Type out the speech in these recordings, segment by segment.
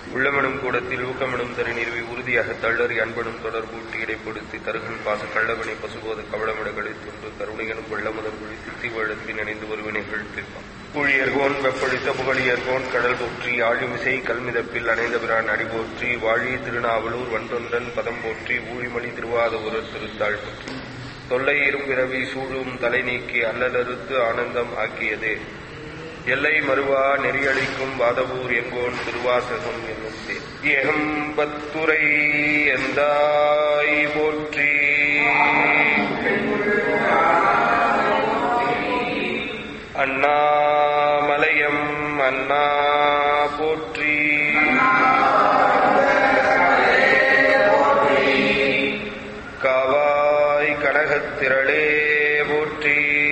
உள்ளமெனும் கூடத்தில் ஊக்கமெனும் தரு நிறுவி உறுதியாக தள்ளறி அன்பனும் தொடர்பூட்டி இடைப்படுத்தி தருகன் பாச கள்ளவனை பசுபோது கவளமிடகளை துண்டு கருணையனும் வெள்ளமுதல் குழி சித்தி வழத்தில் இணைந்து ஒருவினைகள் தீர்ப்பான் ஊழியர்கோன் வெப்பழித்த புகழியர்கோன் கடல் போற்றி ஆழிமிசை கல்மிதப்பில் அணைந்த பிரான் அடி போற்றி வாழி திருநாவலூர் வண்டொன்றன் பதம் போற்றி ஊழிமணி திருவாத உரர் திருத்தாள் போற்றி தொல்லையிரும் பிறவி சூழும் தலை நீக்கி அல்லலறுத்து ஆனந்தம் ஆக்கியதே எல்லை மறுவா நெறியளிக்கும் வாதவூர் எங்கோன் திருவாசகம் என்னும் ஏகம்பத்துரை எந்தாய் போற்றி அண்ணாமலையம் அண்ணா போற்றி காவாய் கனகத்திரளே போற்றி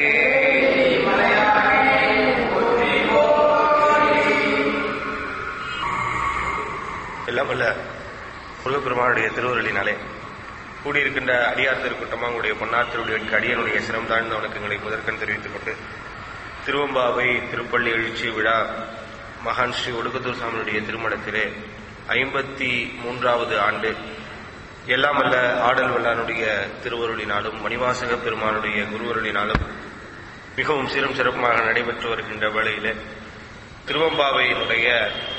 எல்லாம் வல்ல முருகப்பெருமானுடைய திருவருளினாலே கூடியிருக்கின்ற அடியார் திருக்கூட்டமாக உங்களுடைய பொன்னார் திருவுடைய அடியனுடைய சிரம் தாழ்ந்த வணக்கங்களை முதற்கண் தெரிவித்துக் கொண்டு திருவம்பாவை திருப்பள்ளி எழுச்சி விழா மகான் ஸ்ரீ ஒடுக்கத்தூர் சாமியுடைய திருமணத்திலே ஐம்பத்தி மூன்றாவது ஆண்டு எல்லாம் வல்ல ஆடல் வல்லானுடைய திருவருளினாலும் மணிவாசக பெருமானுடைய குருவருளினாலும் மிகவும் சீரும் சிறப்புமாக நடைபெற்று வருகின்ற வேளையிலே திருவம்பாவையினுடைய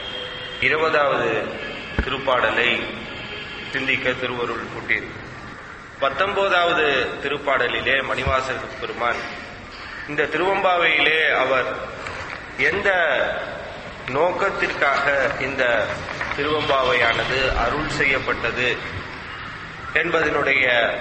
இருபதாவது திருப்பாடலை சிந்திக்க திருவருள் கூட்டியிருக்கு பத்தொன்பதாவது திருப்பாடலிலே மணிவாசக பெருமான் இந்த திருவம்பாவையிலே அவர் எந்த நோக்கத்திற்காக இந்த திருவம்பாவையானது அருள் செய்யப்பட்டது என்பதனுடைய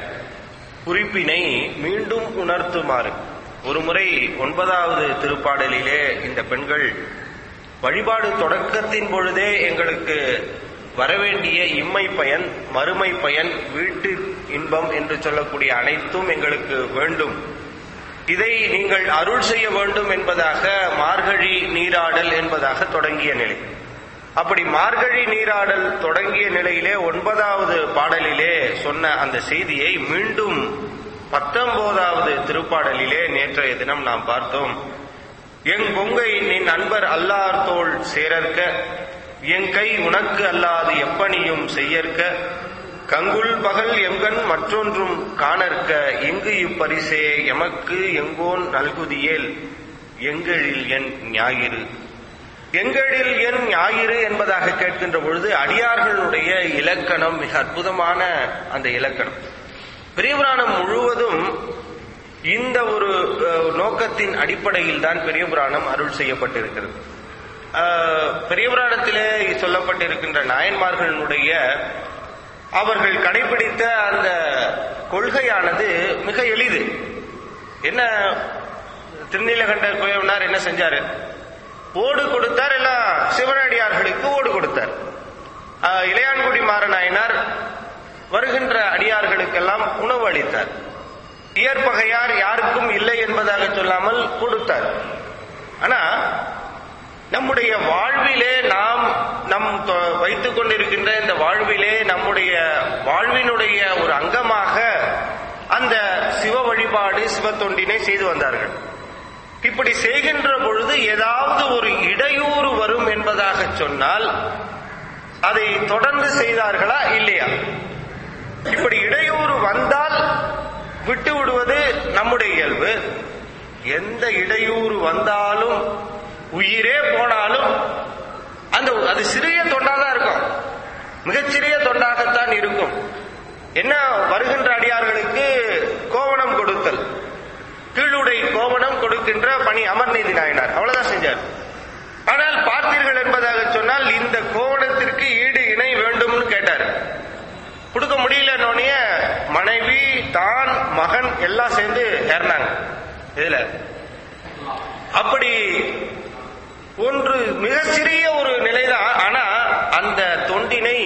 குறிப்பினை மீண்டும் உணர்த்துமாறு ஒருமுறை ஒன்பதாவது திருப்பாடலிலே இந்த பெண்கள் வழிபாடு தொடக்கத்தின் பொழுதே எங்களுக்கு வரவேண்டிய இம்மை பயன் மறுமை பயன் வீட்டு இன்பம் என்று சொல்லக்கூடிய அனைத்தும் எங்களுக்கு வேண்டும் இதை நீங்கள் அருள் செய்ய வேண்டும் என்பதாக மார்கழி நீராடல் என்பதாக தொடங்கிய நிலை அப்படி மார்கழி நீராடல் தொடங்கிய நிலையிலே ஒன்பதாவது பாடலிலே சொன்ன அந்த செய்தியை மீண்டும் பத்தொன்பதாவது திருப்பாடலிலே நேற்றைய தினம் நாம் பார்த்தோம் எங் கொங்கை நின் அன்பர் அல்லார் தோள் சேரற்க என் கை உனக்கு அல்லாது எப்பணியும் செய்யற்க கங்குல் பகல் எங்கன் மற்றொன்றும் காணற்க எங்கு இப்பரிசே எமக்கு எங்கோன் நல்குதியேல் எங்களில் என் ஞாயிறு எங்களில் என் ஞாயிறு என்பதாக கேட்கின்ற பொழுது அடியார்களுடைய இலக்கணம் மிக அற்புதமான அந்த இலக்கணம் பெரியபுராணம் முழுவதும் இந்த ஒரு நோக்கத்தின் அடிப்படையில் தான் பெரிய புராணம் அருள் செய்யப்பட்டிருக்கிறது பெரிய புராணத்திலே சொல்லப்பட்டிருக்கின்ற நாயன்மார்களுடைய அவர்கள் கடைபிடித்த அந்த கொள்கையானது மிக எளிது என்ன திருநீலகண்ட கோயவனார் என்ன செஞ்சாரு ஓடு கொடுத்தார் எல்லாம் சிவனடியார்களுக்கு ஓடு கொடுத்தார் இளையான்குடி மாறநாயனார் வருகின்ற அடியார்களுக்கெல்லாம் உணவு அளித்தார் இயற்பகையார் யாருக்கும் இல்லை என்பதாக சொல்லாமல் கொடுத்தார் ஆனா நம்முடைய வாழ்விலே நாம் நம் வைத்துக் கொண்டிருக்கின்ற இந்த வாழ்விலே நம்முடைய வாழ்வினுடைய ஒரு அங்கமாக அந்த சிவ வழிபாடு சிவ தொண்டினை செய்து வந்தார்கள் இப்படி செய்கின்ற பொழுது ஏதாவது ஒரு இடையூறு வரும் என்பதாக சொன்னால் அதை தொடர்ந்து செய்தார்களா இல்லையா இப்படி இடையூறு வந்தால் விட்டு விடுவது நம்முடைய இயல்பு எந்த இடையூறு வந்தாலும் உயிரே போனாலும் அந்த அது சிறிய தொண்டாதான் இருக்கும் மிகச்சிறிய தொண்டாகத்தான் இருக்கும் என்ன வருகின்ற அடியார்களுக்கு கோவணம் கொடுத்தல் கீழுடை கோவணம் கொடுக்கின்ற பணி அமர்நீதி நாயனார் அவ்வளவுதான் செஞ்சார் ஆனால் பார்த்தீர்கள் என்பதாக சொன்னால் இந்த கோவணத்திற்கு ஈடு இணை வேண்டும்னு கேட்டார் கொடுக்க முடியலன்னொடனே மனைவி தான் மகன் எல்லாம் சேர்ந்து ஏறினாங்க இதுல அப்படி ஒன்று மிக சிறிய ஒரு நிலைதான் ஆனா அந்த தொண்டினை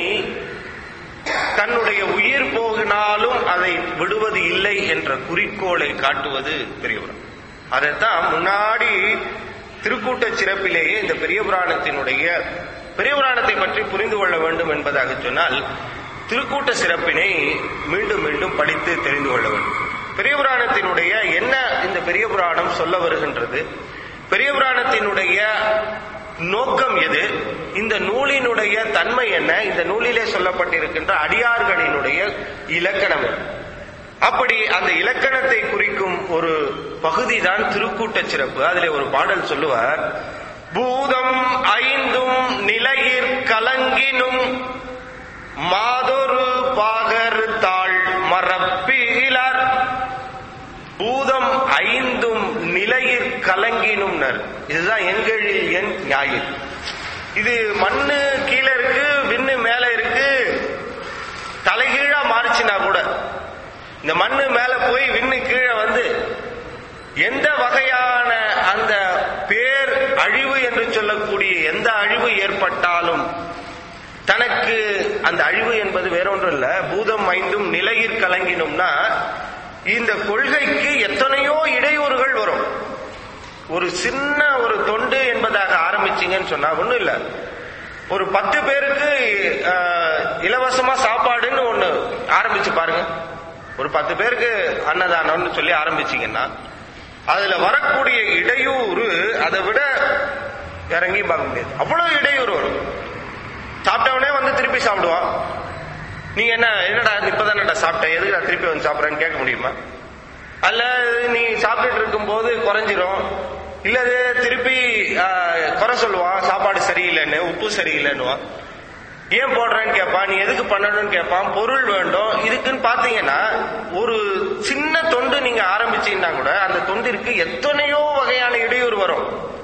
தன்னுடைய உயிர் போகினாலும் அதை விடுவது இல்லை என்ற குறிக்கோளை காட்டுவது பெரியபுரம் அதைத்தான் முன்னாடி திருக்கூட்ட சிறப்பிலேயே இந்த பெரிய புராணத்தினுடைய பெரிய புராணத்தை பற்றி புரிந்து கொள்ள வேண்டும் என்பதாக சொன்னால் திருக்கூட்ட சிறப்பினை மீண்டும் மீண்டும் படித்து தெரிந்து கொள்ள வேண்டும் பெரிய புராணத்தினுடைய என்ன இந்த பெரிய புராணம் சொல்ல வருகின்றது பெரிய புராணத்தினுடைய நோக்கம் எது இந்த நூலினுடைய தன்மை என்ன இந்த நூலிலே சொல்லப்பட்டிருக்கின்ற அடியார்களினுடைய இலக்கணம் என்ன? அப்படி அந்த இலக்கணத்தை குறிக்கும் ஒரு பகுதி தான் திருக்கூட்ட சிறப்பு அதிலே ஒரு பாடல் சொல்லுவார் பூதம் ஐந்தும் நிலையிற் கலங்கினும் மாதொரு பாகர் தாழ் மரப்பிலார் பூதம் ஐந்தும் நிலையிற் கலங்கினும்னர் இதுதான் எங்களில் என் ஞாயிறு இது மண்ணு கீழே இருக்கு விண்ணு மேல இருக்கு தலைகீழா மாறிச்சுனா கூட இந்த மண்ணு மேல போய் விண்ணு கீழே வந்து எந்த வகையான அந்த பேர் அழிவு என்று சொல்லக்கூடிய எந்த அழிவு ஏற்பட்டாலும் தனக்கு அந்த அழிவு என்பது வேற ஒன்றும் இல்ல பூதம் ஐந்தும் நிலையிற் கலங்கினும்னா இந்த கொள்கைக்கு எத்தனையோ இடையூறுகள் வரும் ஒரு சின்ன ஒரு தொண்டு என்பதாக ஆரம்பிச்சீங்கன்னு சொன்னா ஒண்ணும் இல்ல ஒரு பத்து பேருக்கு அஹ், இலவசமா சாப்பாடுன்னு ஒண்ணு ஆரம்பிச்சு பாருங்க ஒரு பத்து பேருக்கு அன்னதானம்னு சொல்லி ஆரம்பிச்சீங்கன்னா அதுல வரக்கூடிய இடையூறு அதை விட வேற எங்கேயும் பார்க்க முடியாது அவ்வளவு இடையூறு வரும் சாப்பிட்டவனே வந்து திருப்பி சாப்பிடுவான் நீ என்ன என்னடா இப்பதானடா சாப்பிட்ட எதுக்கு நான் திருப்பி வந்து சாப்பிட்றேன்னு கேட்க முடியுமா அல்ல நீ சாப்பிட்டுட்டு இருக்கும்போது குறைஞ்சிரும் இல்ல அது திருப்பி ஆஹ், குறை சொல்லுவான் சாப்பாடு சரியில்லைன்னு உப்பு சரியில்லைன்னுவான் ஏன் போடுறேன்னு கேட்பான் நீ எதுக்கு பண்ணணும்னு கேட்பான் பொருள் வேண்டும் இதுக்குன்னு பாத்தீங்கன்னா ஒரு சின்ன தொண்டு நீங்க ஆரம்பிச்சீங்கன்னா கூட அந்த தொண்டிற்கு எத்தனையோ வகையான இடையூறு வரும்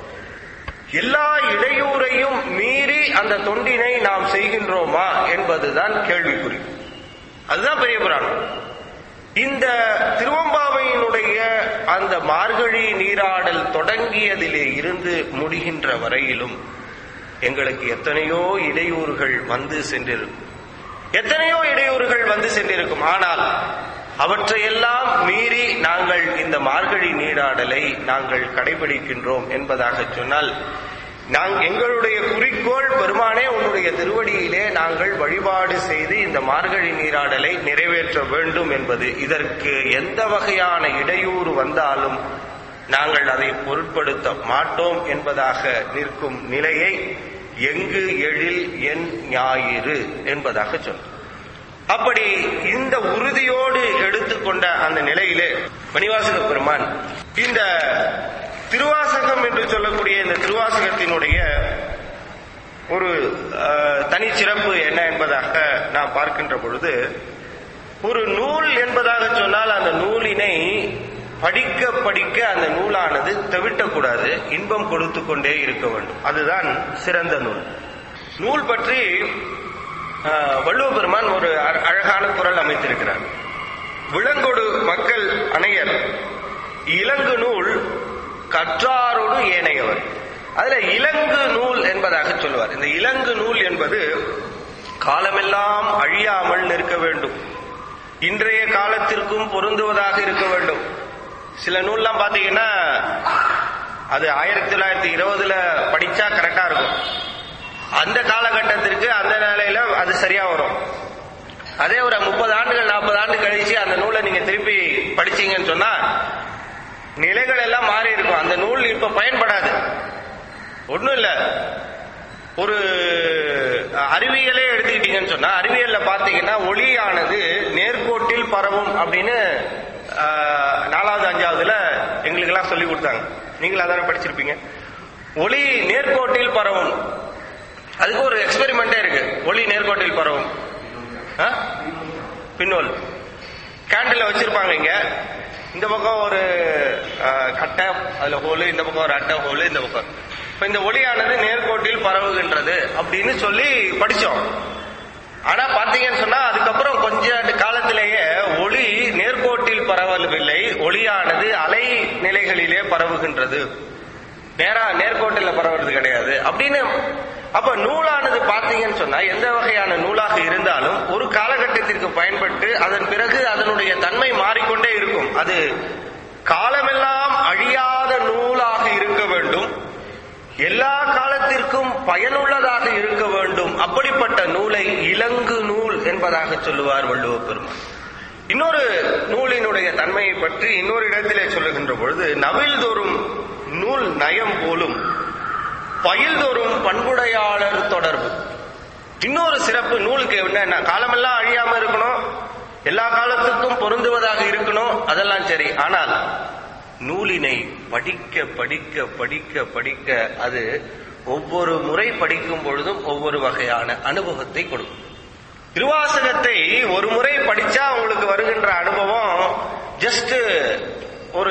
எல்லா இடையூறையும் மீறி அந்த தொண்டினை நாம் செய்கின்றோமா என்பதுதான் கேள்விக்குறி அதுதான் பெரிய புராணம் இந்த திருவம்பாவையினுடைய அந்த மார்கழி நீராடல் தொடங்கியதிலே இருந்து முடிகின்ற வரையிலும் எங்களுக்கு எத்தனையோ இடையூறுகள் வந்து சென்றிருக்கும் எத்தனையோ இடையூறுகள் வந்து சென்றிருக்கும் ஆனால் அவற்றையெல்லாம் மீறி நாங்கள் இந்த மார்கழி நீராடலை நாங்கள் கடைபிடிக்கின்றோம் என்பதாக சொன்னால் நாங் எங்களுடைய குறிக்கோள் பெருமானே உன்னுடைய திருவடியிலே நாங்கள் வழிபாடு செய்து இந்த மார்கழி நீராடலை நிறைவேற்ற வேண்டும் என்பது இதற்கு எந்த வகையான இடையூறு வந்தாலும் நாங்கள் அதை பொருட்படுத்த மாட்டோம் என்பதாக நிற்கும் நிலையை எங்கு எழில் என் ஞாயிறு என்பதாக சொல்லும் அப்படி இந்த உறுதியோடு எடுத்துக்கொண்ட அந்த நிலையிலே மணிவாசக பெருமான் இந்த திருவாசகம் என்று சொல்லக்கூடிய இந்த திருவாசகத்தினுடைய ஒரு அஹ், தனிச்சிறப்பு என்ன என்பதாக நாம் பார்க்கின்ற பொழுது ஒரு நூல் என்பதாக சொன்னால் அந்த நூலினை படிக்க படிக்க அந்த நூலானது தவிட்டக்கூடாது இன்பம் கொடுத்து கொண்டே இருக்க வேண்டும் அதுதான் சிறந்த நூல் நூல் பற்றி ஆஹ், வள்ளுவ பெருமான் ஒரு அழ- அழகான குரல் அமைத்திருக்கிறார் விலங்கொடு மக்கள் அணையர் இலங்கு நூல் கற்றாரோடு ஏனையவர் அதுல இலங்கு நூல் என்பதாக சொல்லுவார் இந்த இலங்கு நூல் என்பது காலமெல்லாம் அழியாமல் நிற்க வேண்டும் இன்றைய காலத்திற்கும் பொருந்துவதாக இருக்க வேண்டும் சில நூல்லாம் பாத்தீங்கன்னா அது ஆயிரத்தி தொள்ளாயிரத்தி இருபதுல படிச்சா கரெக்டா இருக்கும் அந்த காலகட்டத்திற்கு அந்த நிலையில அது சரியா வரும் அதே ஒரு முப்பது ஆண்டுகள் நாற்பது ஆண்டு கழிச்சு அந்த நூலை நீங்க திருப்பி படிச்சீங்கன்னு சொன்னா நிலைகள் எல்லாம் மாறி இருக்கும் அந்த நூல் இப்ப பயன்படாது ஒண்ணும் இல்ல ஒரு அறிவியலே எடுத்துக்கிட்டீங்கன்னு சொன்னா அறிவியல்ல பாத்தீங்கன்னா ஒளியானது நேர்கோட்டில் பரவும் அப்படின்னு ஆஹ், நாலாவது அஞ்சாவதுல எங்களுக்கு எல்லாம் சொல்லி கொடுத்தாங்க நீங்களும் அதானே படிச்சிருப்பீங்க ஒளி நேர்கோட்டில் பரவும் அதுக்கு ஒரு எக்ஸ்பெரிமெண்டே இருக்கு ஒளி நேர்கோட்டில் பரவும் ஆ? பின்னோல் கேண்டில் வச்சிருப்பாங்க இங்க இந்த பக்கம் ஒரு ஆஹ், கட்டை அதுல ஹோலு இந்த பக்கம் ஒரு அட்டை ஹோலு இந்த பக்கம் இப்ப இந்த ஒளியானது நேர்கோட்டில் பரவுகின்றது அப்படின்னு சொல்லி படிச்சோம் ஆனா பாத்தீங்கன்னு சொன்னா அதுக்கப்புறம் கொஞ்ச காலத்திலேயே ஒளி நேர்கோட்டில் பரவவில்லை ஒளியானது அலை நிலைகளிலே பரவுகின்றது நேரா நேர்கோட்டில் பரவுறது கிடையாது அப்படின்னு அப்ப நூலானது பாத்தீங்கன்னு சொன்னா எந்த வகையான நூலாக இருந்தாலும் ஒரு காலகட்டத்திற்கு பயன்பட்டு அதன் பிறகு அதனுடைய தன்மை மாறிக்கொண்டே இருக்கும் அது காலமெல்லாம் அழியாத நூலாக இருக்க வேண்டும் எல்லா காலத்திற்கும் பயனுள்ளதாக இருக்க வேண்டும் அப்படிப்பட்ட நூலை இலங்கு நூல் என்பதாக சொல்லுவார் வள்ளுவ பெருமான் இன்னொரு நூலினுடைய தன்மையை பற்றி இன்னொரு இடத்திலே சொல்லுகின்ற பொழுது நவில் தோறும் நூல் நயம் போலும் பயில்தோறும் பண்புடையாளர் தொடர்பு இன்னொரு சிறப்பு நூலுக்கு என்ன காலமெல்லாம் அழியாம இருக்கணும் எல்லா காலத்துக்கும் பொருந்துவதாக இருக்கணும் அதெல்லாம் சரி ஆனால் நூலினை படிக்க படிக்க படிக்க படிக்க அது ஒவ்வொரு முறை படிக்கும் பொழுதும் ஒவ்வொரு வகையான அனுபவத்தை கொடுக்கும் திருவாசகத்தை ஒரு முறை படிச்சா உங்களுக்கு வருகின்ற அனுபவம் ஜஸ்ட் ஒரு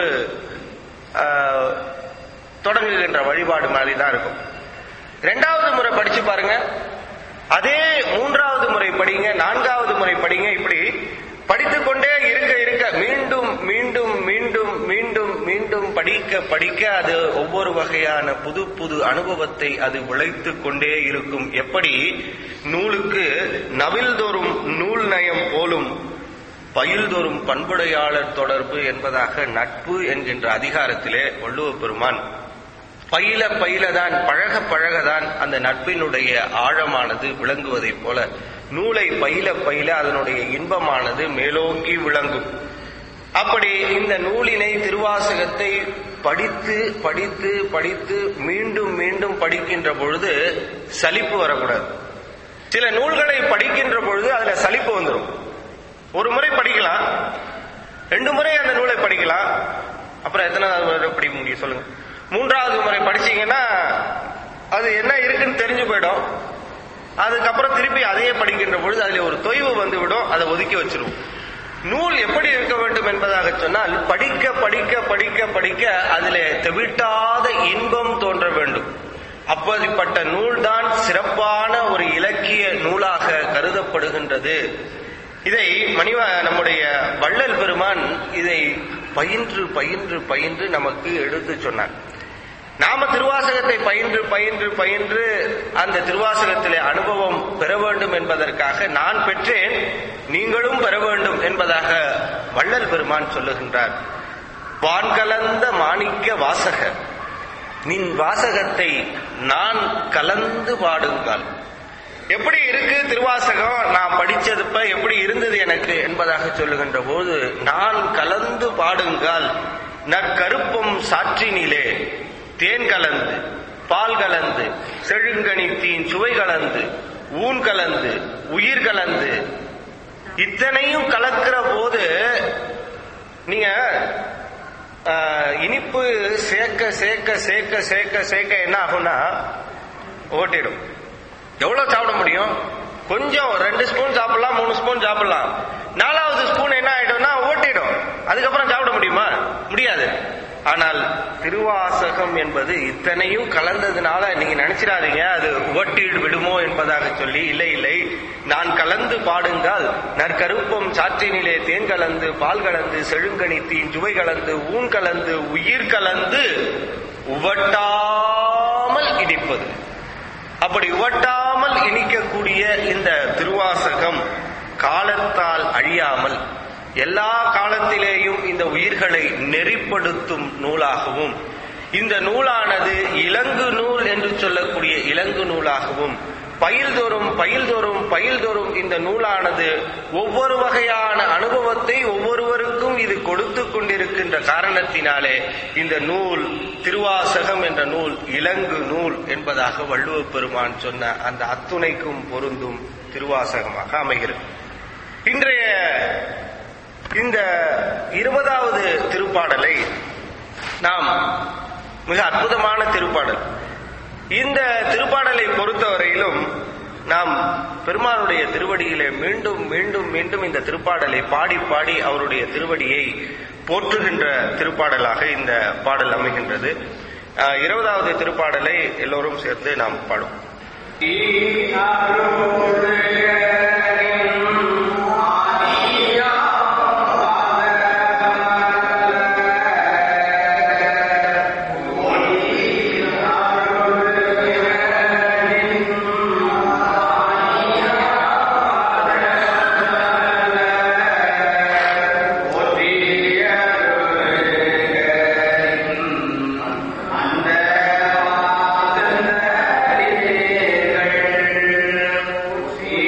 ஆஹ், தொடங்குகின்ற வழிபாடு மாதிரி தான் இருக்கும் ரெண்டாவது முறை படிச்சு பாருங்க அதே மூன்றாவது முறை படிங்க நான்காவது முறை படிங்க இப்படி படித்துக் கொண்டே இருக்க இருக்க மீண்டும் மீண்டும் மீண்டும் மீண்டும் மீண்டும் படிக்க படிக்க அது ஒவ்வொரு வகையான புது புது அனுபவத்தை அது விளைத்துக் கொண்டே இருக்கும் எப்படி நூலுக்கு நவில்தோறும் நூல் நயம் போலும் பயில்தோறும் பண்புடையாளர் தொடர்பு என்பதாக நட்பு என்கின்ற அதிகாரத்திலே வள்ளுவ பெருமான் பயில பயிலதான் பழக பழகதான் அந்த நட்பினுடைய ஆழமானது விளங்குவதைப் போல நூலை பயில பயில அதனுடைய இன்பமானது மேலோங்கி விளங்கும் அப்படி இந்த நூலினை திருவாசகத்தை படித்து படித்து படித்து மீண்டும் மீண்டும் படிக்கின்ற பொழுது சலிப்பு வரக்கூடாது சில நூல்களை படிக்கின்ற பொழுது அதுல சலிப்பு வந்துடும் ஒரு முறை படிக்கலாம் ரெண்டு முறை அந்த நூலை படிக்கலாம் அப்புறம் எத்தனாவது முறை படிக்க முடியும் சொல்லுங்க மூன்றாவது முறை படிச்சீங்கன்னா அது என்ன இருக்குன்னு தெரிஞ்சு போயிடும் அதுக்கப்புறம் திருப்பி அதையே படிக்கின்ற பொழுது அதில் ஒரு தொய்வு வந்து விடும் அதை ஒதுக்கி வச்சிரும் நூல் எப்படி இருக்க வேண்டும் என்பதாக சொன்னால் படிக்க படிக்க படிக்க படிக்க அதிலே தெவிட்டாத இன்பம் தோன்ற வேண்டும் அப்படிப்பட்ட நூல்தான் சிறப்பான ஒரு இலக்கிய நூலாக கருதப்படுகின்றது இதை மணிவ நம்முடைய வள்ளல் பெருமான் இதை பயின்று பயின்று பயின்று நமக்கு எடுத்து சொன்னார் நாம திருவாசகத்தை பயின்று பயின்று பயின்று அந்த திருவாசகத்திலே அனுபவம் பெற வேண்டும் என்பதற்காக நான் பெற்றேன் நீங்களும் பெற வேண்டும் என்பதாக வள்ளல் பெருமான் சொல்லுகின்றார் வான் கலந்த மாணிக்க வாசக நின் வாசகத்தை நான் கலந்து பாடுங்கள் எப்படி இருக்கு திருவாசகம் நான் படிச்சதுப்ப எப்படி இருந்தது எனக்கு என்பதாக சொல்லுகின்ற போது நான் கலந்து பாடுங்கால் நற்கருப்பம் சாற்றினிலே தேன் கலந்து பால் கலந்து செழுங்கனித்தீன் சுவை கலந்து ஊன் கலந்து உயிர் கலந்து இத்தனையும் கலக்கிற போது நீங்க ஆஹ், இனிப்பு சேர்க்க சேர்க்க சேர்க்க சேர்க்க சேர்க்க என்ன ஆகும்னா ஓட்டிடும் எவ்வளவு சாப்பிட முடியும் கொஞ்சம் ரெண்டு ஸ்பூன் சாப்பிடலாம் மூணு ஸ்பூன் சாப்பிடலாம் நாலாவது ஸ்பூன் என்ன ஆயிடும்னா ஓட்டிடும் அதுக்கப்புறம் சாப்பிட முடியுமா முடியாது ஆனால் திருவாசகம் என்பது இத்தனையும் கலந்ததுனால நீங்க நினைச்சிடாதீங்க அது ஓட்டிடு விடுமோ என்பதாக சொல்லி இல்லை இல்லை நான் கலந்து பாடுங்கால் நற்கருப்பம் சாற்றினிலே தேன் கலந்து பால் கலந்து செழுங்கனி தீன் சுவை கலந்து ஊன் கலந்து உயிர் கலந்து உவட்டாமல் இனிப்பது அப்படி உவட்டாமல் இனிக்கக்கூடிய இந்த திருவாசகம் காலத்தால் அழியாமல் எல்லா காலத்திலேயும் இந்த உயிர்களை நெறிப்படுத்தும் நூலாகவும் இந்த நூலானது இலங்கு நூல் என்று சொல்லக்கூடிய இலங்கு நூலாகவும் பயில்தோறும் பயில்தோறும் பயில்தோறும் இந்த நூலானது ஒவ்வொரு வகையான அனுபவத்தை ஒவ்வொருவருக்கும் இது கொடுத்து கொண்டிருக்கின்ற காரணத்தினாலே இந்த நூல் திருவாசகம் என்ற நூல் இலங்கு நூல் என்பதாக வள்ளுவ பெருமான் சொன்ன அந்த அத்துணைக்கும் பொருந்தும் திருவாசகமாக அமைகிறது இன்றைய இந்த இருபதாவது திருப்பாடலை நாம் மிக அற்புதமான திருப்பாடல் இந்த திருப்பாடலை பொறுத்தவரையிலும் நாம் பெருமானுடைய திருவடியிலே மீண்டும் மீண்டும் மீண்டும் இந்த திருப்பாடலை பாடி பாடி அவருடைய திருவடியை போற்றுகின்ற திருப்பாடலாக இந்த பாடல் அமைகின்றது ஆஹ், இருபதாவது திருப்பாடலை எல்லோரும் சேர்ந்து நாம் பாடுவோம் அந்த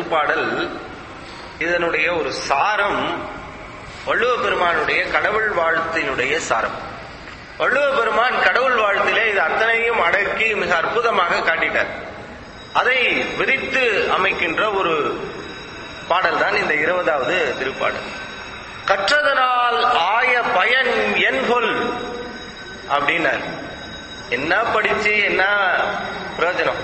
திருப்பாடல் இதனுடைய ஒரு சாரம் வள்ளுவ பெருமானுடைய கடவுள் வாழ்த்தினுடைய சாரம் வள்ளுவ பெருமான் கடவுள் வாழ்த்திலே இது அத்தனையும் அடக்கி மிக அற்புதமாக காட்டிட்டார் அதை விரித்து அமைக்கின்ற ஒரு பாடல் தான் இந்த இருபதாவது திருப்பாடல் கற்றதனால் ஆய பயன் என்கொல் அப்படின்னார் என்ன படிச்சு என்ன பிரயோஜனம்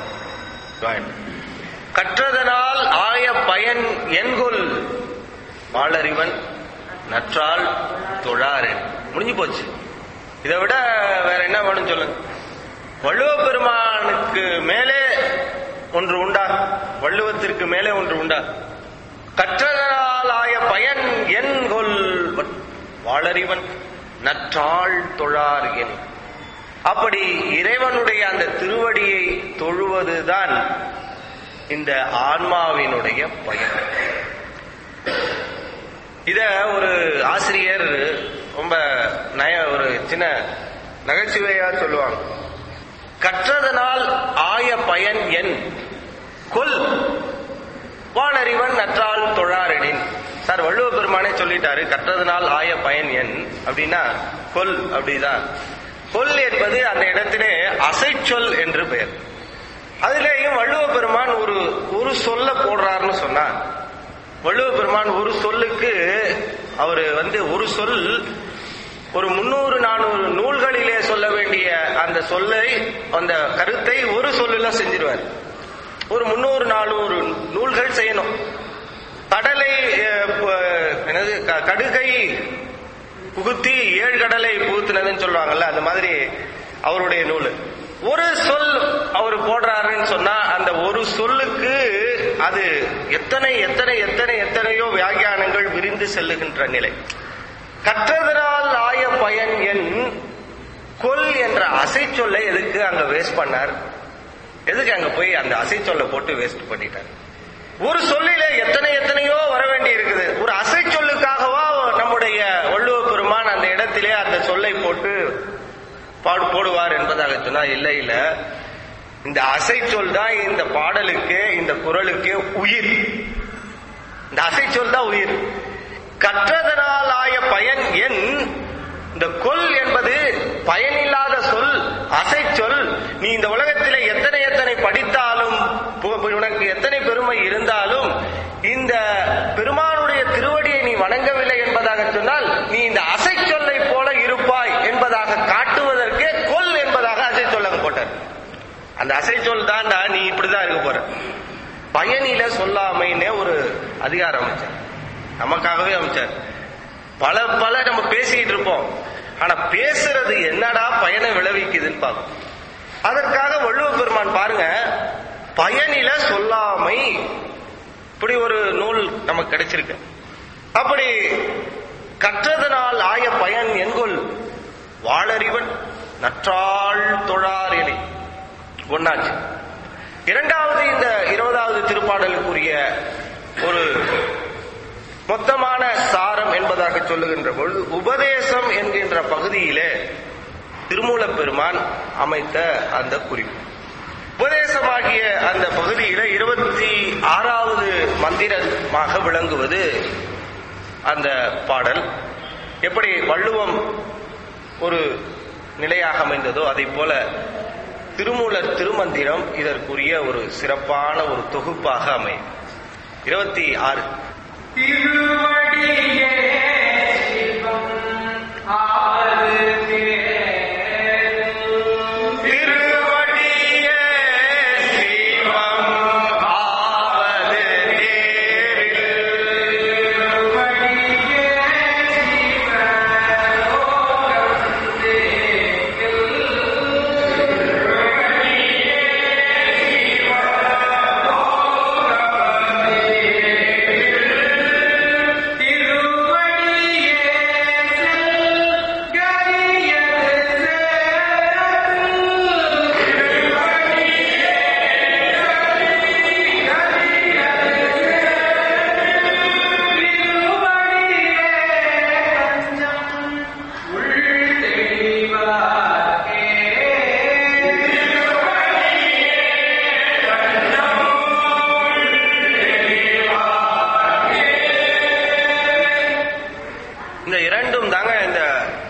கற்றதனால் ஆய பயன் என்கொல் வாளறிவன் நற்றால் தொழாரன் முடிஞ்சு போச்சு இதை விட வேற என்ன வேணும் சொல்லுங்க வள்ளுவ பெருமானுக்கு மேலே ஒன்று உண்டா வள்ளுவத்திற்கு மேலே ஒன்று உண்டா கற்றதனால் ஆய பயன் என் கொல் வாளறிவன் நற்றாள் தொழார் என் அப்படி இறைவனுடைய அந்த திருவடியை தொழுவதுதான் இந்த ஆன்மாவினுடைய பயன் இத ஒரு ஆசிரியர் ரொம்ப நய ஒரு சின்ன நகைச்சுவையா சொல்லுவாங்க கற்றதனால் ஆய பயன் என் கொல் வானறிவன் நற்றால் தொழாரெனின் சார் வள்ளுவ பெருமானே சொல்லிட்டாரு கற்றதனால் ஆய பயன் என் அப்படின்னா கொல் அப்படிதான் கொல் என்பது அந்த இடத்திலே அசைச்சொல் என்று பெயர் அதிலேயும் வள்ளுவ பெருமான் ஒரு ஒரு சொல்ல போடுறாருன்னு சொன்னா வள்ளுவ பெருமான் ஒரு சொல்லுக்கு அவர் வந்து ஒரு சொல் ஒரு முன்னூறு நானூறு நூல்களிலே சொல்ல வேண்டிய அந்த சொல்லை அந்த கருத்தை ஒரு சொல்லுல செஞ்சிருவார் ஒரு முன்னூறு நானூறு நூல்கள் செய்யணும் கடலை அஹ், ப- என்னது க- கடுகை புகுத்தி ஏழு கடலை புகுத்தினதுன்னு சொல்லுவாங்கல்ல அந்த மாதிரி அவருடைய நூல் ஒரு சொல் அவர் போடுறாருன்னு சொன்னா அந்த ஒரு சொல்லுக்கு அது எத்தனை எத்தனை எத்தனை எத்தனையோ வியாகியானங்கள் விரிந்து செல்லுகின்ற நிலை கற்றதனால் ஆய பயன் என் கொல் என்ற அசை சொல்லை எதுக்கு அங்க வேஸ்ட் பண்ணார் எதுக்கு அங்க போய் அந்த அசை சொல்லை போட்டு வேஸ்ட் பண்ணிட்டார் ஒரு சொல்லிலே எத்தனை எத்தனையோ வர வேண்டி இருக்குது ஒரு அசை சொல்லுக்காகவா நம்முடைய வள்ளுவ பெருமான் அந்த இடத்திலே அந்த சொல்லை போட்டு பாடு போடுவார் என்பதாக சொன்னா இல்லை இல்ல இந்த அசை சொல் தான் இந்த பாடலுக்கு இந்த குரலுக்கு உயிர் இந்த அசை சொல் தான் உயிர் கற்றதனால் ஆய பயன் என் இந்த கொல் என்பது பயனில்லாத சொல் அசை சொல் நீ இந்த உலகத்திலே எத்தனை எத்தனை படித்தாலும் பு- உனக்கு எத்தனை பெருமை இருந்தாலும் இந்த பெருமானுடைய திருவடியை நீ வணங்கவில்லை என்பதாக சொன்னால் நீ இந்த அசை சொல்லை போல இருப்பாய் என்பதாக காட்டுவதற்கே கொல் என்பதாக அசை சொல்லங்க போட்டார் அந்த அசை சொல் தான்டா நீ இப்படிதான் இருக்க போற பயனில சொல்லாமைன்னே ஒரு அதிகாரம் அமைச்சார் நமக்காகவே அமைச்சார் பல பல நம்ம பேசிட்டு இருப்போம் ஆனா பேசுறது என்னடா பயனை விளைவிக்குதுன்னு பார்க்கும் அதற்காக வள்ளுவ பெருமான் பாருங்க பயனில சொல்லாமை இப்படி ஒரு நூல் நமக்கு கிடைச்சிருக்கு அப்படி கற்றதனால் ஆய பயன் என்கொள் வாளறிவன் நற்றாள் தொழார் எனை ஒன்னாச்சு இரண்டாவது இந்த இருபதாவது திருப்பாடலுக்குரிய ஒரு மொத்தமான சாரம் என்பதாக சொல்லுகின்ற பொழுது உபதேசம் என்கின்ற பகுதியிலே திருமூலப் பெருமான் அமைத்த அந்த குறிப்பு உபதேசமாகிய அந்த பகுதியில இருபத்தி ஆறாவது மந்திரமாக விளங்குவது அந்த பாடல் எப்படி வள்ளுவம் ஒரு நிலையாக அமைந்ததோ அதை போல திருமூலர் திருமந்திரம் இதற்குரிய ஒரு சிறப்பான ஒரு தொகுப்பாக அமையும் இருபத்தி ஆறு திருவடியே சிவம் ஆவது திருவடியே சிவம் ஆவது நேரில். திருவடியே சிவலோகம்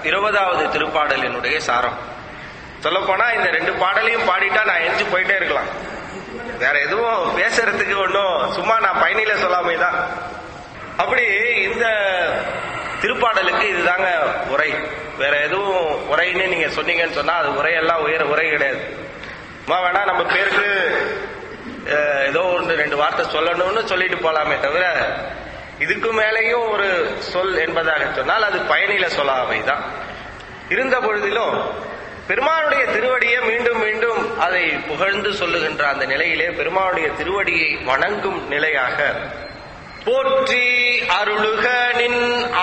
இருபதாவது திருப்பாடலினுடைய சாரம் சொல்லப்போனா இந்த ரெண்டு பாடலையும் பாடிட்டா நான் எஞ்சி போயிட்டே இருக்கலாம் வேற எதுவும் பேசுறதுக்கு ஒன்றும் சும்மா நான் பயணியில சொல்லாமே தான் அப்படி இந்த திருப்பாடலுக்கு இதுதாங்க உரை வேற எதுவும் உரைன்னு நீங்க சொன்னீங்கன்னு சொன்னா அது உரையெல்லாம் உயர உரை கிடையாது அம்மா வேணா நம்ம பேருக்கு அஹ், ஏதோ ஒன்று ரெண்டு வார்த்தை சொல்லணும்னு சொல்லிட்டு போலாமே தவிர இதுக்கு மேலேயும் ஒரு சொல் என்பதாக சொன்னால் அது பயணியில சொல்லாமை தான் இருந்த பொழுதிலும் பெருமானுடைய திருவடியை மீண்டும் மீண்டும் அதை புகழ்ந்து சொல்லுகின்ற அந்த நிலையிலே பெருமானுடைய திருவடியை வணங்கும் நிலையாக போற்றி அருளுக நின்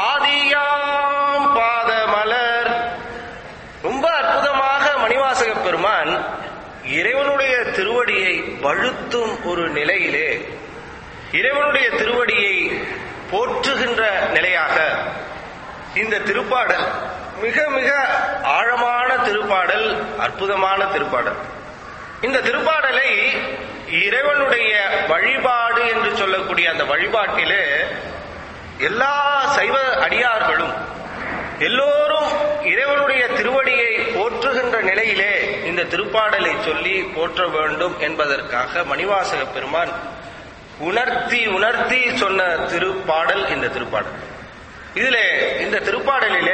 ஆதியாம் பாதமலர் ரொம்ப அற்புதமாக மணிவாசக பெருமான் இறைவனுடைய திருவடியை வழுத்தும் ஒரு நிலையிலே இறைவனுடைய திருவடியை போற்றுகின்ற நிலையாக இந்த திருப்பாடல் மிக மிக ஆழமான திருப்பாடல் அற்புதமான திருப்பாடல் இந்த திருப்பாடலை இறைவனுடைய வழிபாடு என்று சொல்லக்கூடிய அந்த வழிபாட்டிலே எல்லா சைவ அடியார்களும் எல்லோரும் இறைவனுடைய திருவடியை போற்றுகின்ற நிலையிலே இந்த திருப்பாடலை சொல்லி போற்ற வேண்டும் என்பதற்காக மணிவாசக பெருமான் உணர்த்தி உணர்த்தி சொன்ன திருப்பாடல் இந்த திருப்பாடல் இதிலே இந்த திருப்பாடலிலே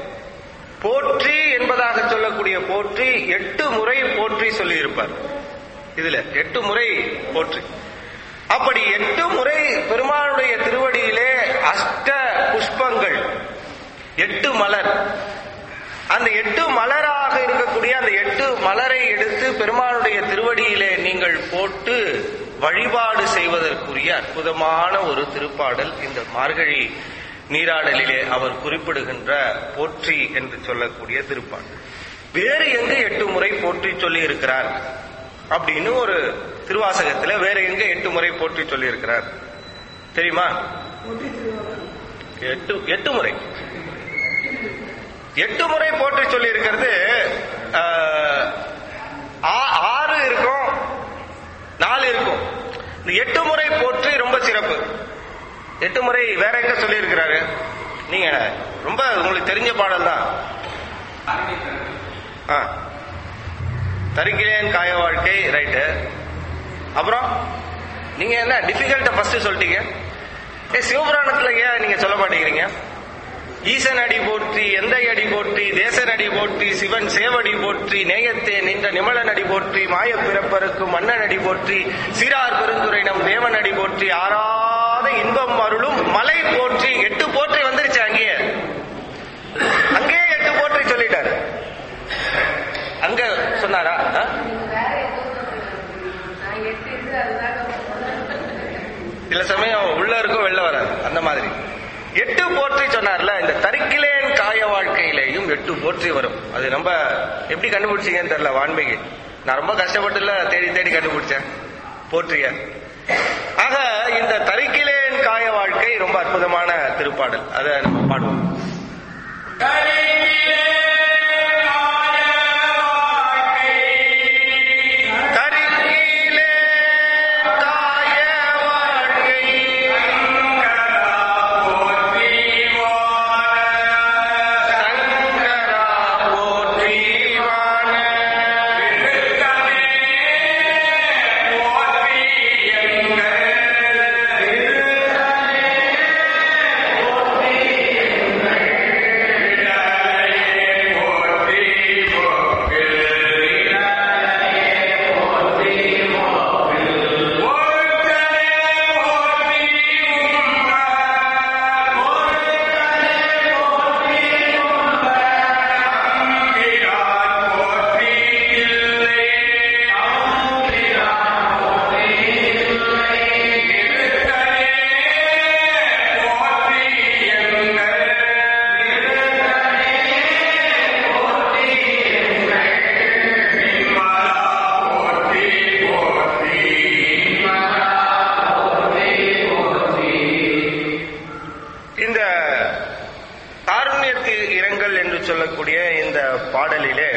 போற்றி என்பதாக சொல்லக்கூடிய போற்றி எட்டு முறை போற்றி சொல்லியிருப்பார் இதுல எட்டு முறை போற்றி அப்படி எட்டு முறை பெருமானுடைய திருவடியிலே அஷ்ட புஷ்பங்கள் எட்டு மலர் அந்த எட்டு மலராக இருக்கக்கூடிய அந்த எட்டு மலரை எடுத்து பெருமானுடைய திருவடியிலே நீங்கள் போட்டு வழிபாடு செய்வதற்குரிய அற்புதமான ஒரு திருப்பாடல் இந்த மார்கழி நீராடலிலே அவர் குறிப்பிடுகின்ற போற்றி என்று சொல்லக்கூடிய திருப்பாடல் வேறு எங்கு எட்டு முறை போற்றி சொல்லி இருக்கிறார் அப்படின்னு ஒரு திருவாசகத்துல வேற எங்க எட்டு முறை போற்றி சொல்லி இருக்கிறார் தெரியுமா எட்டு எட்டு முறை எட்டு முறை போற்றி சொல்லி இருக்கிறது ஆஹ், ஆ- ஆறு இருக்கும் நாலு இருக்கும் இந்த எட்டு முறை போற்றி ரொம்ப சிறப்பு எட்டு முறை வேற எங்க சொல்லி இருக்கிறாரு நீங்க ரொம்ப உங்களுக்கு தெரிஞ்ச பாடல் தான் ஆ. தரிக்கிறேன் காய வாழ்க்கை ரைட்டு அப்புறம் நீங்க என்ன டிஃபிகல்ட்ட ஃபர்ஸ்ட் சொல்லிட்டீங்க ஏ சிவபுராணத்துல ஏன் நீங்க சொல்ல மாட்டேங்கிறீங்க ஈசன் அடி போற்றி எந்த அடி போற்றி தேசன் அடி போற்றி சிவன் சேவடி போற்றி நேயத்தே நின்ற நிமலன் அடி போற்றி மாய பிறப்பருக்கு மன்னன் அடி போற்றி சீரார் பெருந்துரை நம் தேவன் அடி போற்றி ஆறாத இன்பம் அருளும் மலை போற்றி எட்டு போற்றி வந்துருச்சு அங்கேயே அங்கேயே எட்டு போற்றி சொல்லிட்டாரு அங்க சொன்னாரா ஆ? சில சமயம் உள்ள இருக்கும் வெளில வராது அந்த மாதிரி எட்டு போற்றி சொன்னார்ல இந்த தரிக்கிலேன் காய வாழ்க்கையிலேயும் எட்டு போற்றி வரும் அது ரொம்ப எப்படி கண்டுபிடிச்சீங்கன்னு தெரியல வான்மீகி நான் ரொம்ப கஷ்டப்பட்டுல தேடி தேடி கண்டுபிடிச்சேன் போற்றிய ஆக இந்த தரிக்கிலேன் காய வாழ்க்கை ரொம்ப அற்புதமான திருப்பாடல் அதை நம்ம பாடுவோம் தரிக்கிலே காய வாழ்க்கை சங்கரா போற்றிவான இந்த காருண்யத்து இரங்கல் என்று சொல்லக்கூடிய இந்த பாடலிலே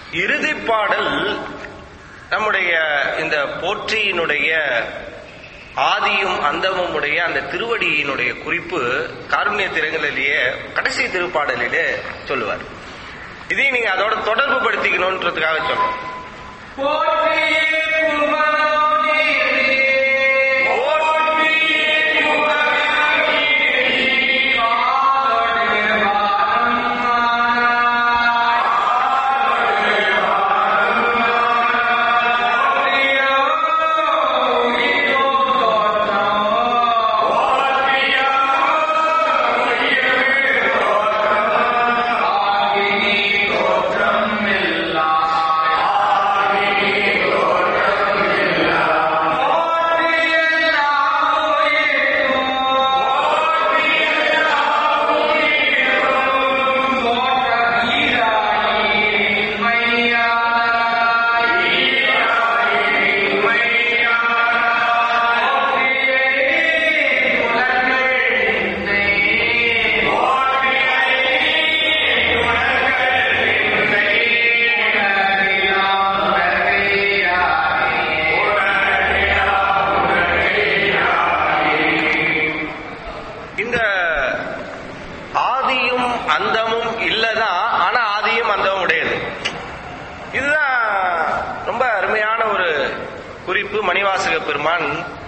இறுதி பாடல் நம்முடைய இந்த போற்றியினுடைய ஆதியும் அந்தமும் உடைய அந்த திருவடியினுடைய குறிப்பு காருண்ய திறங்களிலேயே கடைசி திருப்பாடலிலே சொல்லுவார் இதையும் நீங்க அதோட தொடர்பு படுத்திக்கணும்ன்றதுக்காக சொல்றேன் போற்றியே புகழோனே இந்த ஆதியும் அந்தமும் இல்லதான் ஆனா ஆதியும் அந்தமும் உடையது இதுதான் ரொம்ப அருமையான ஒரு குறிப்பு மணிவாசக பெருமான்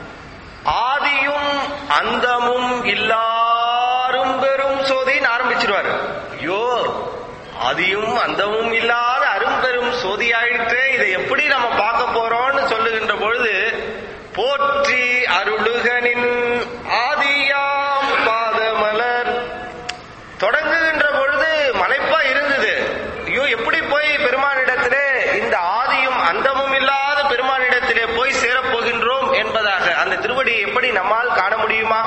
ஆதியும் அந்தமும் இல்லாரும் பெரும் சோதின்னு ஆரம்பிச்சிருவாரு ஐயோ ஆதியும் அந்தமும் இல்லாத அரும்பெரும் சோதி ஆயிற்றே இதை எப்படி நம்ம பார்க்க போறோம்னு சொல்லுகின்ற பொழுது போற்றி அருளுகனின் ஆதியாம் பாதமலர் தொடங்குகின்ற பொழுது மலைப்பா இருந்தது ஐயோ எப்படி போய் பெருமானிடத்திலே இந்த ஆதியும் அந்தமும் இல்லாத பெருமானிடத்திலே போய் சேரப்போகின்றோம் என்பதாக அந்த திருவடியை எப்படி நம்மால் காண முடியுமா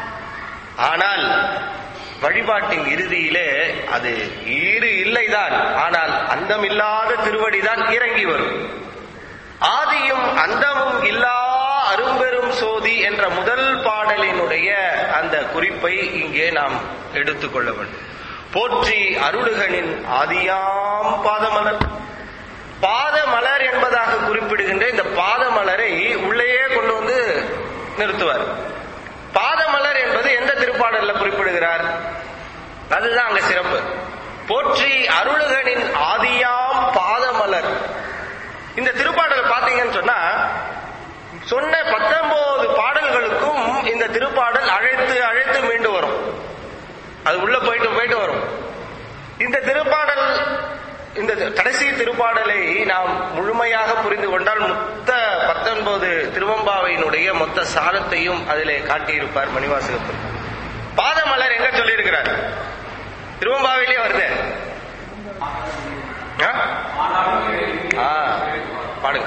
ஆனால் வழிபாட்டின் இறுதியிலே அது ஈடு இல்லைதான் ஆனால் அந்தமில்லாத திருவடிதான் இறங்கி வரும் ஆதியும் அந்தமும் இல்லா அரும்பெரும் சோதி என்ற முதல் பாடலினுடைய அந்த குறிப்பை இங்கே நாம் எடுத்துக்கொள்ள வேண்டும் போற்றி அருளுகனின் ஆதியாம் பாதமலர் பாதமலர் என்பதாக குறிப்பிடுகின்ற இந்த பாதமலரை உள்ளேயே கொண்டு வந்து நிறுத்துவார் பாதமலர் என்பது எந்த திருப்பாடல்ல குறிப்பிடுகிறார் அதுதான் அங்க சிறப்பு போற்றி அருளுகனின் ஆதியாம் பாதமலர் இந்த திருப்பாடல் பாத்தீங்கன்னு சொன்னா சொன்ன பத்தொன்பது பாடல்களுக்கும் இந்த திருப்பாடல் அழைத்து அழைத்து மீண்டு வரும் அது உள்ள போயிட்டு போயிட்டு வரும் இந்த திருப்பாடல் இந்த கடைசி திருப்பாடலை நாம் முழுமையாக புரிந்து கொண்டால் மொத்த பத்தொன்பது திருவம்பாவையினுடைய மொத்த சாரத்தையும் அதிலே காட்டியிருப்பார் மணிவாசகப்பர் பாதமலர் எங்க சொல்லியிருக்கிறார் திருவம்பாவிலே வருது ஆ? ஆ, பாடுங்க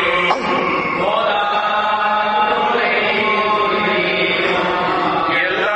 எல்லா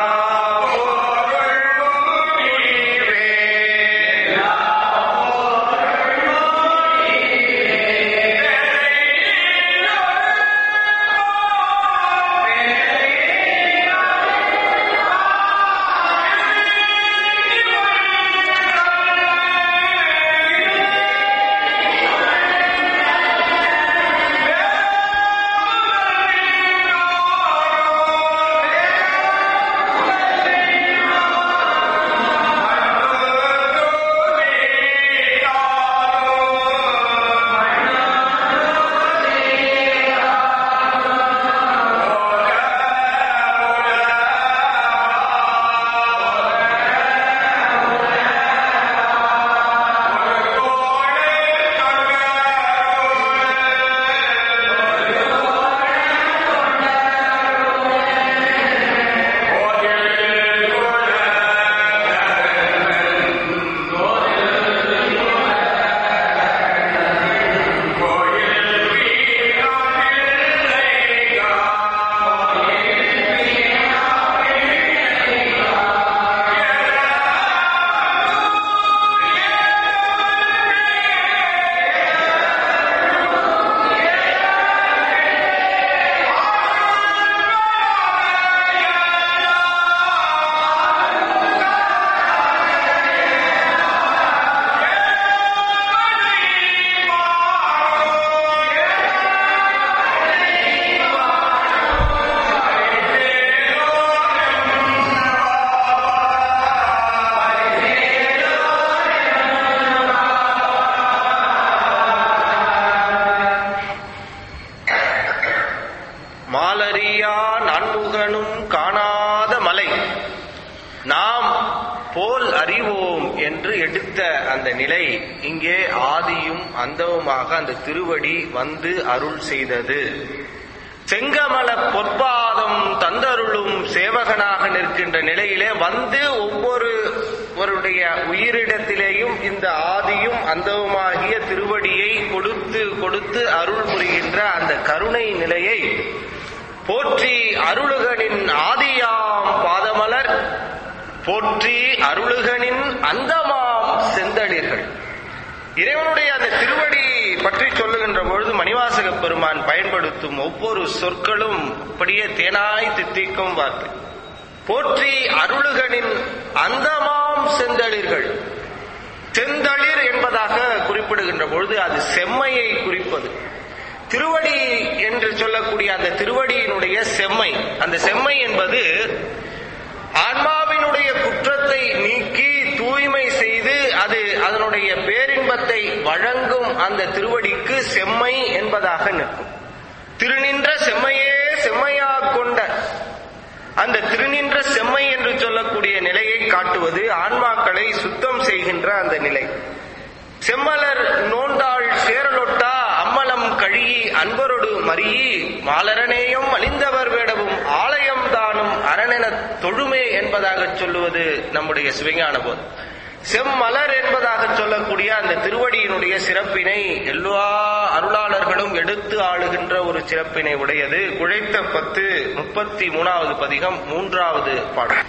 நாளறியா நான்முகனும் காணாத மலை நாம் போல் அறிவோம் என்று எடுத்த அந்த நிலை இங்கே ஆதியும் அந்தவுமாக அந்த திருவடி வந்து அருள் செய்தது செங்கமல பொற்பாதம் தந்தருளும் சேவகனாக நிற்கின்ற நிலையிலே வந்து ஒவ்வொருவருடைய உயிரிடத்திலேயும் இந்த ஆதியும் அந்தவுமாகிய திருவடியை கொடுத்து கொடுத்து அருள் புரிகின்ற அந்த கருணை நிலையை போற்றி அருளுகனின் ஆதியாம் பாதமலர் போற்றி அருளுகனின் அந்தமாம் செந்தளிர்கள் இறைவனுடைய அந்த திருவடி பற்றி சொல்லுகின்ற பொழுது மணிவாசக பெருமான் பயன்படுத்தும் ஒவ்வொரு சொற்களும் அப்படியே தேனாய் தித்திக்கும் வார்த்தை போற்றி அருளுகனின் அந்தமாம் செந்தளிர்கள் செந்தளிர் என்பதாக குறிப்பிடுகின்ற பொழுது அது செம்மையை குறிப்பது திருவடி என்று சொல்லக்கூடிய அந்த திருவடியினுடைய செம்மை அந்த செம்மை என்பது ஆன்மாவினுடைய குற்றத்தை நீக்கி தூய்மை செய்து அது அதனுடைய பேரின்பத்தை வழங்கும் அந்த திருவடிக்கு செம்மை என்பதாக நிற்கும் திருநின்ற செம்மையே செம்மையா கொண்ட அந்த திருநின்ற செம்மை என்று சொல்லக்கூடிய நிலையை காட்டுவது ஆன்மாக்களை சுத்தம் செய்கின்ற அந்த நிலை செம்மலர் நோண்டாள் சேரலொட்டா அம்மலம் கழியி அன்பரொடு மறியி மாலரனேயும் அழிந்தவர் வேடவும் ஆலயம் தானும் அரணென தொழுமே என்பதாக சொல்லுவது நம்முடைய சிவஞான போது செம்மலர் என்பதாக சொல்லக்கூடிய அந்த திருவடியினுடைய சிறப்பினை எல்லா அருளாளர்களும் எடுத்து ஆளுகின்ற ஒரு சிறப்பினை உடையது குழைத்த பத்து முப்பத்தி மூணாவது பதிகம் மூன்றாவது பாடல்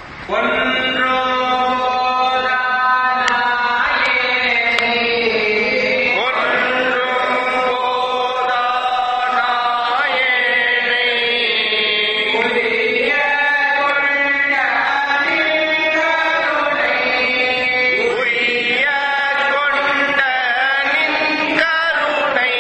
உய்ய கொண்ட நின் கருணை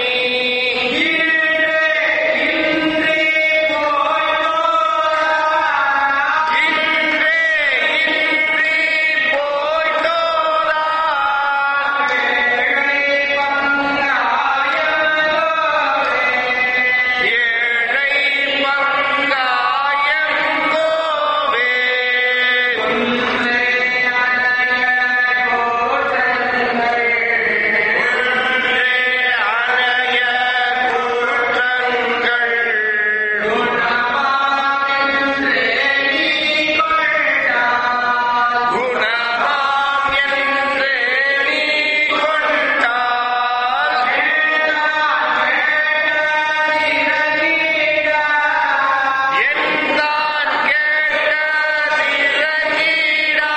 இன்றே இன்றி போய்த்தோதான் ஏழை பங்காயம் கோவே அணைய கூற்றங்கள் குணமாம் என்றே நீ கொண்டால் எந்தான் கேட்ட திறங்கீடாய்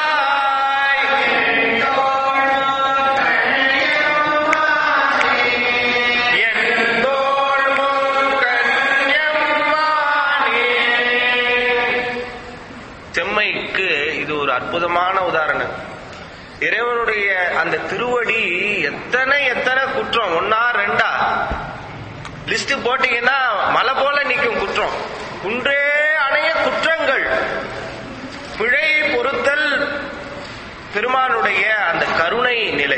எந்தோள் முன்கண்யம்மானே. செம்மைக்கு இது ஒரு அற்புதமான உதாரணம் இறைவனுடைய அந்த திருவடி எத்தனை எத்தனை குற்றம் ஒன்னா ரெண்டா லிஸ்ட் போட்டீங்கன்னா மலை போல நிற்கும் குற்றம் குன்றே அணைய குற்றங்கள் பிழை பொறுத்தல் பெருமானுடைய அந்த கருணை நிலை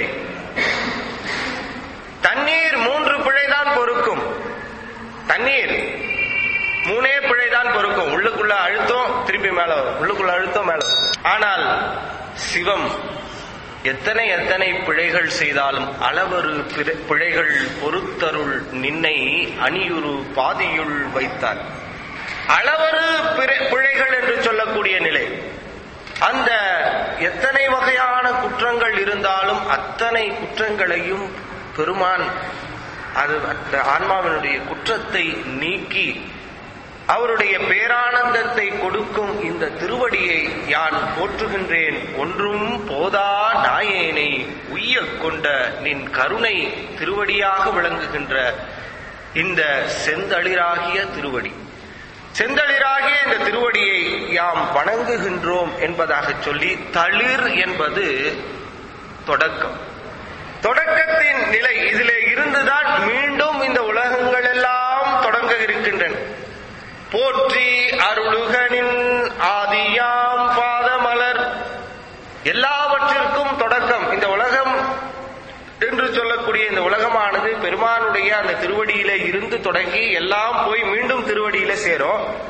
தண்ணீர் மூன்று பிழைதான் பொறுக்கும் தண்ணீர் மூணே பிழைதான் பொறுக்கும் உள்ளுக்குள்ள அழுத்தம் திருப்பி மேல வரும் உள்ளுக்குள்ள அழுத்தம் மேல வரும் ஆனால் சிவம் எத்தனை எத்தனை பிழைகள் செய்தாலும் அளவரு பிற- பிழைகள் பொறுத்தருள் நின்னை அணியுரு பாதியுள் வைத்தார் அளவரு பிற- பிழைகள் என்று சொல்லக்கூடிய நிலை அந்த எத்தனை வகையான குற்றங்கள் இருந்தாலும் அத்தனை குற்றங்களையும் பெருமான் அது அந்த ஆன்மாவினுடைய குற்றத்தை நீக்கி அவருடைய பேரானந்தத்தை கொடுக்கும் இந்த திருவடியை யான் போற்றுகின்றேன் ஒன்றும் போதா நாயேனை உய்ய கொண்ட நின் கருணை திருவடியாக விளங்குகின்ற இந்த செந்தளிராகிய திருவடி செந்தளிராகிய இந்த திருவடியை யாம் வணங்குகின்றோம் என்பதாக சொல்லி தளிர் என்பது தொடக்கம் தொடக்கத்தின் நிலை இதிலே இருந்துதான் மீண்டும் இந்த உலகங்கள் எல்லாம் தொடங்க இருக்கின்றன போற்றி அருளுகனின் ஆதியாம் பாதமலர் எல்லாவற்றிற்கும் தொடக்கம் இந்த உலகம் என்று சொல்லக்கூடிய இந்த உலகமானது பெருமானுடைய அந்த திருவடியில இருந்து தொடங்கி எல்லாம் போய் மீண்டும் திருவடியில சேரும்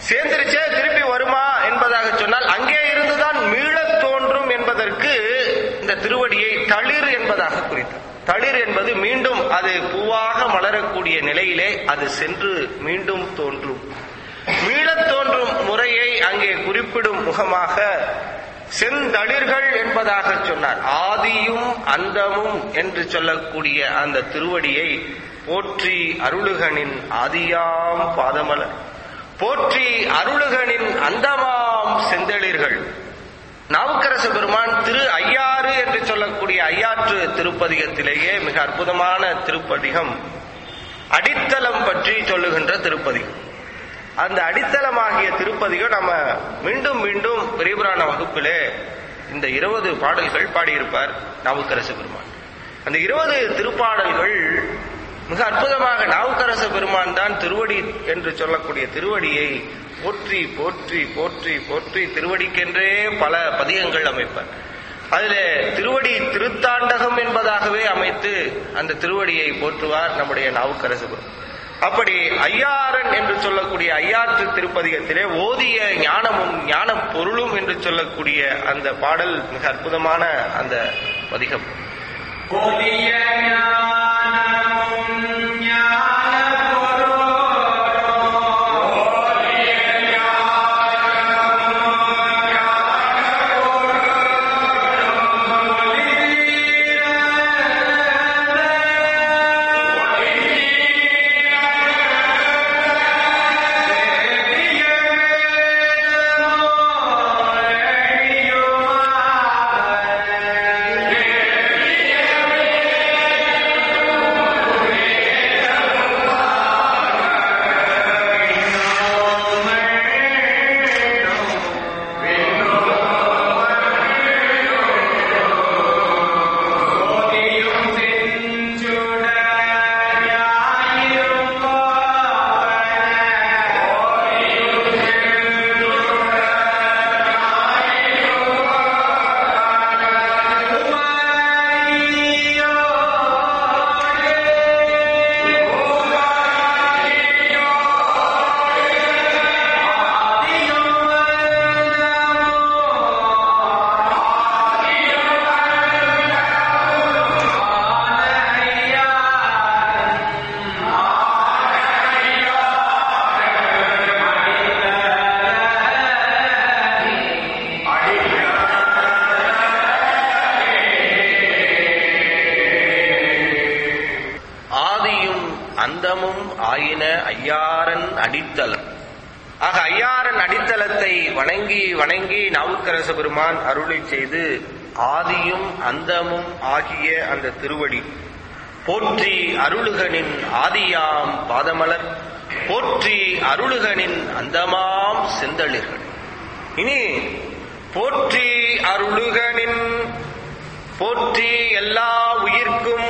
சேர்ந்துருச்சே திருப்பி வருமா என்பதாக சொன்னால் அங்கே இருந்துதான் மீளத் தோன்றும் என்பதற்கு இந்த திருவடியை தளிர் என்பதாக குறித்தார் தளிர் என்பது மீண்டும் அது பூவாக மலரக்கூடிய நிலையிலே அது சென்று மீண்டும் தோன்றும் மீளத் தோன்றும் முறையை அங்கே குறிப்பிடும் முகமாக செந்தளிர்கள் என்பதாக சொன்னார் ஆதியும் அந்தமும் என்று சொல்லக்கூடிய அந்த திருவடியை போற்றி அருளுகனின் ஆதியாம் பாதமலர் போற்றி அருளுகனின் அந்தமாம் செந்தளிர்கள் நாவுக்கரசு பெருமான் திரு ஐயாறு என்று சொல்லக்கூடிய ஐயாற்று திருப்பதிகத்திலேயே மிக அற்புதமான திருப்பதிகம் அடித்தளம் பற்றி சொல்லுகின்ற திருப்பதிகம் அந்த அடித்தளமாகிய திருப்பதிகம் நம்ம மீண்டும் மீண்டும் பெரியபுராண வகுப்பிலே இந்த இருபது பாடல்கள் பாடியிருப்பார் நாவுக்கரசு பெருமான் அந்த இருபது திருப்பாடல்கள் மிக அற்புதமாக நாவுக்கரச பெருமான் தான் திருவடி என்று சொல்லக்கூடிய திருவடியை போற்றி போற்றி போற்றி போற்றி திருவடிக்கென்றே பல பதிகங்கள் அமைப்பார் அதில் திருவடி திருத்தாண்டகம் என்பதாகவே அமைத்து அந்த திருவடியை போற்றுவார் நம்முடைய நாவுக்கரசு பெருமான் அப்படி ஐயாரன் என்று சொல்லக்கூடிய ஐயாற்று திருப்பதிகத்திலே ஓதிய ஞானமும் ஞான பொருளும் என்று சொல்லக்கூடிய அந்த பாடல் மிக அற்புதமான அந்த பதிகம் கொடிய ஞானமும் ஞானப்பொருளும் கோதியும் செஞ்சுடர் ஞாயிறும் ஆதியும் அந்தமும் ஆயின ஐயாரன் அடித்தளம் ஆக ஐயாரன் அடித்தளத்தை வணங்கி வணங்கி நாவுக்கரச பெருமான் அருளை செய்து ஆதியும் அந்தமும் ஆகிய அந்த திருவடி போற்றி அருளுகனின் ஆதியாம் பாதமலர் போற்றி அருளுகனின் அந்தமாம் செந்தளிர்கள் இனி போற்றி அருளுகனின் போற்றி எல்லா உயிர்க்கும்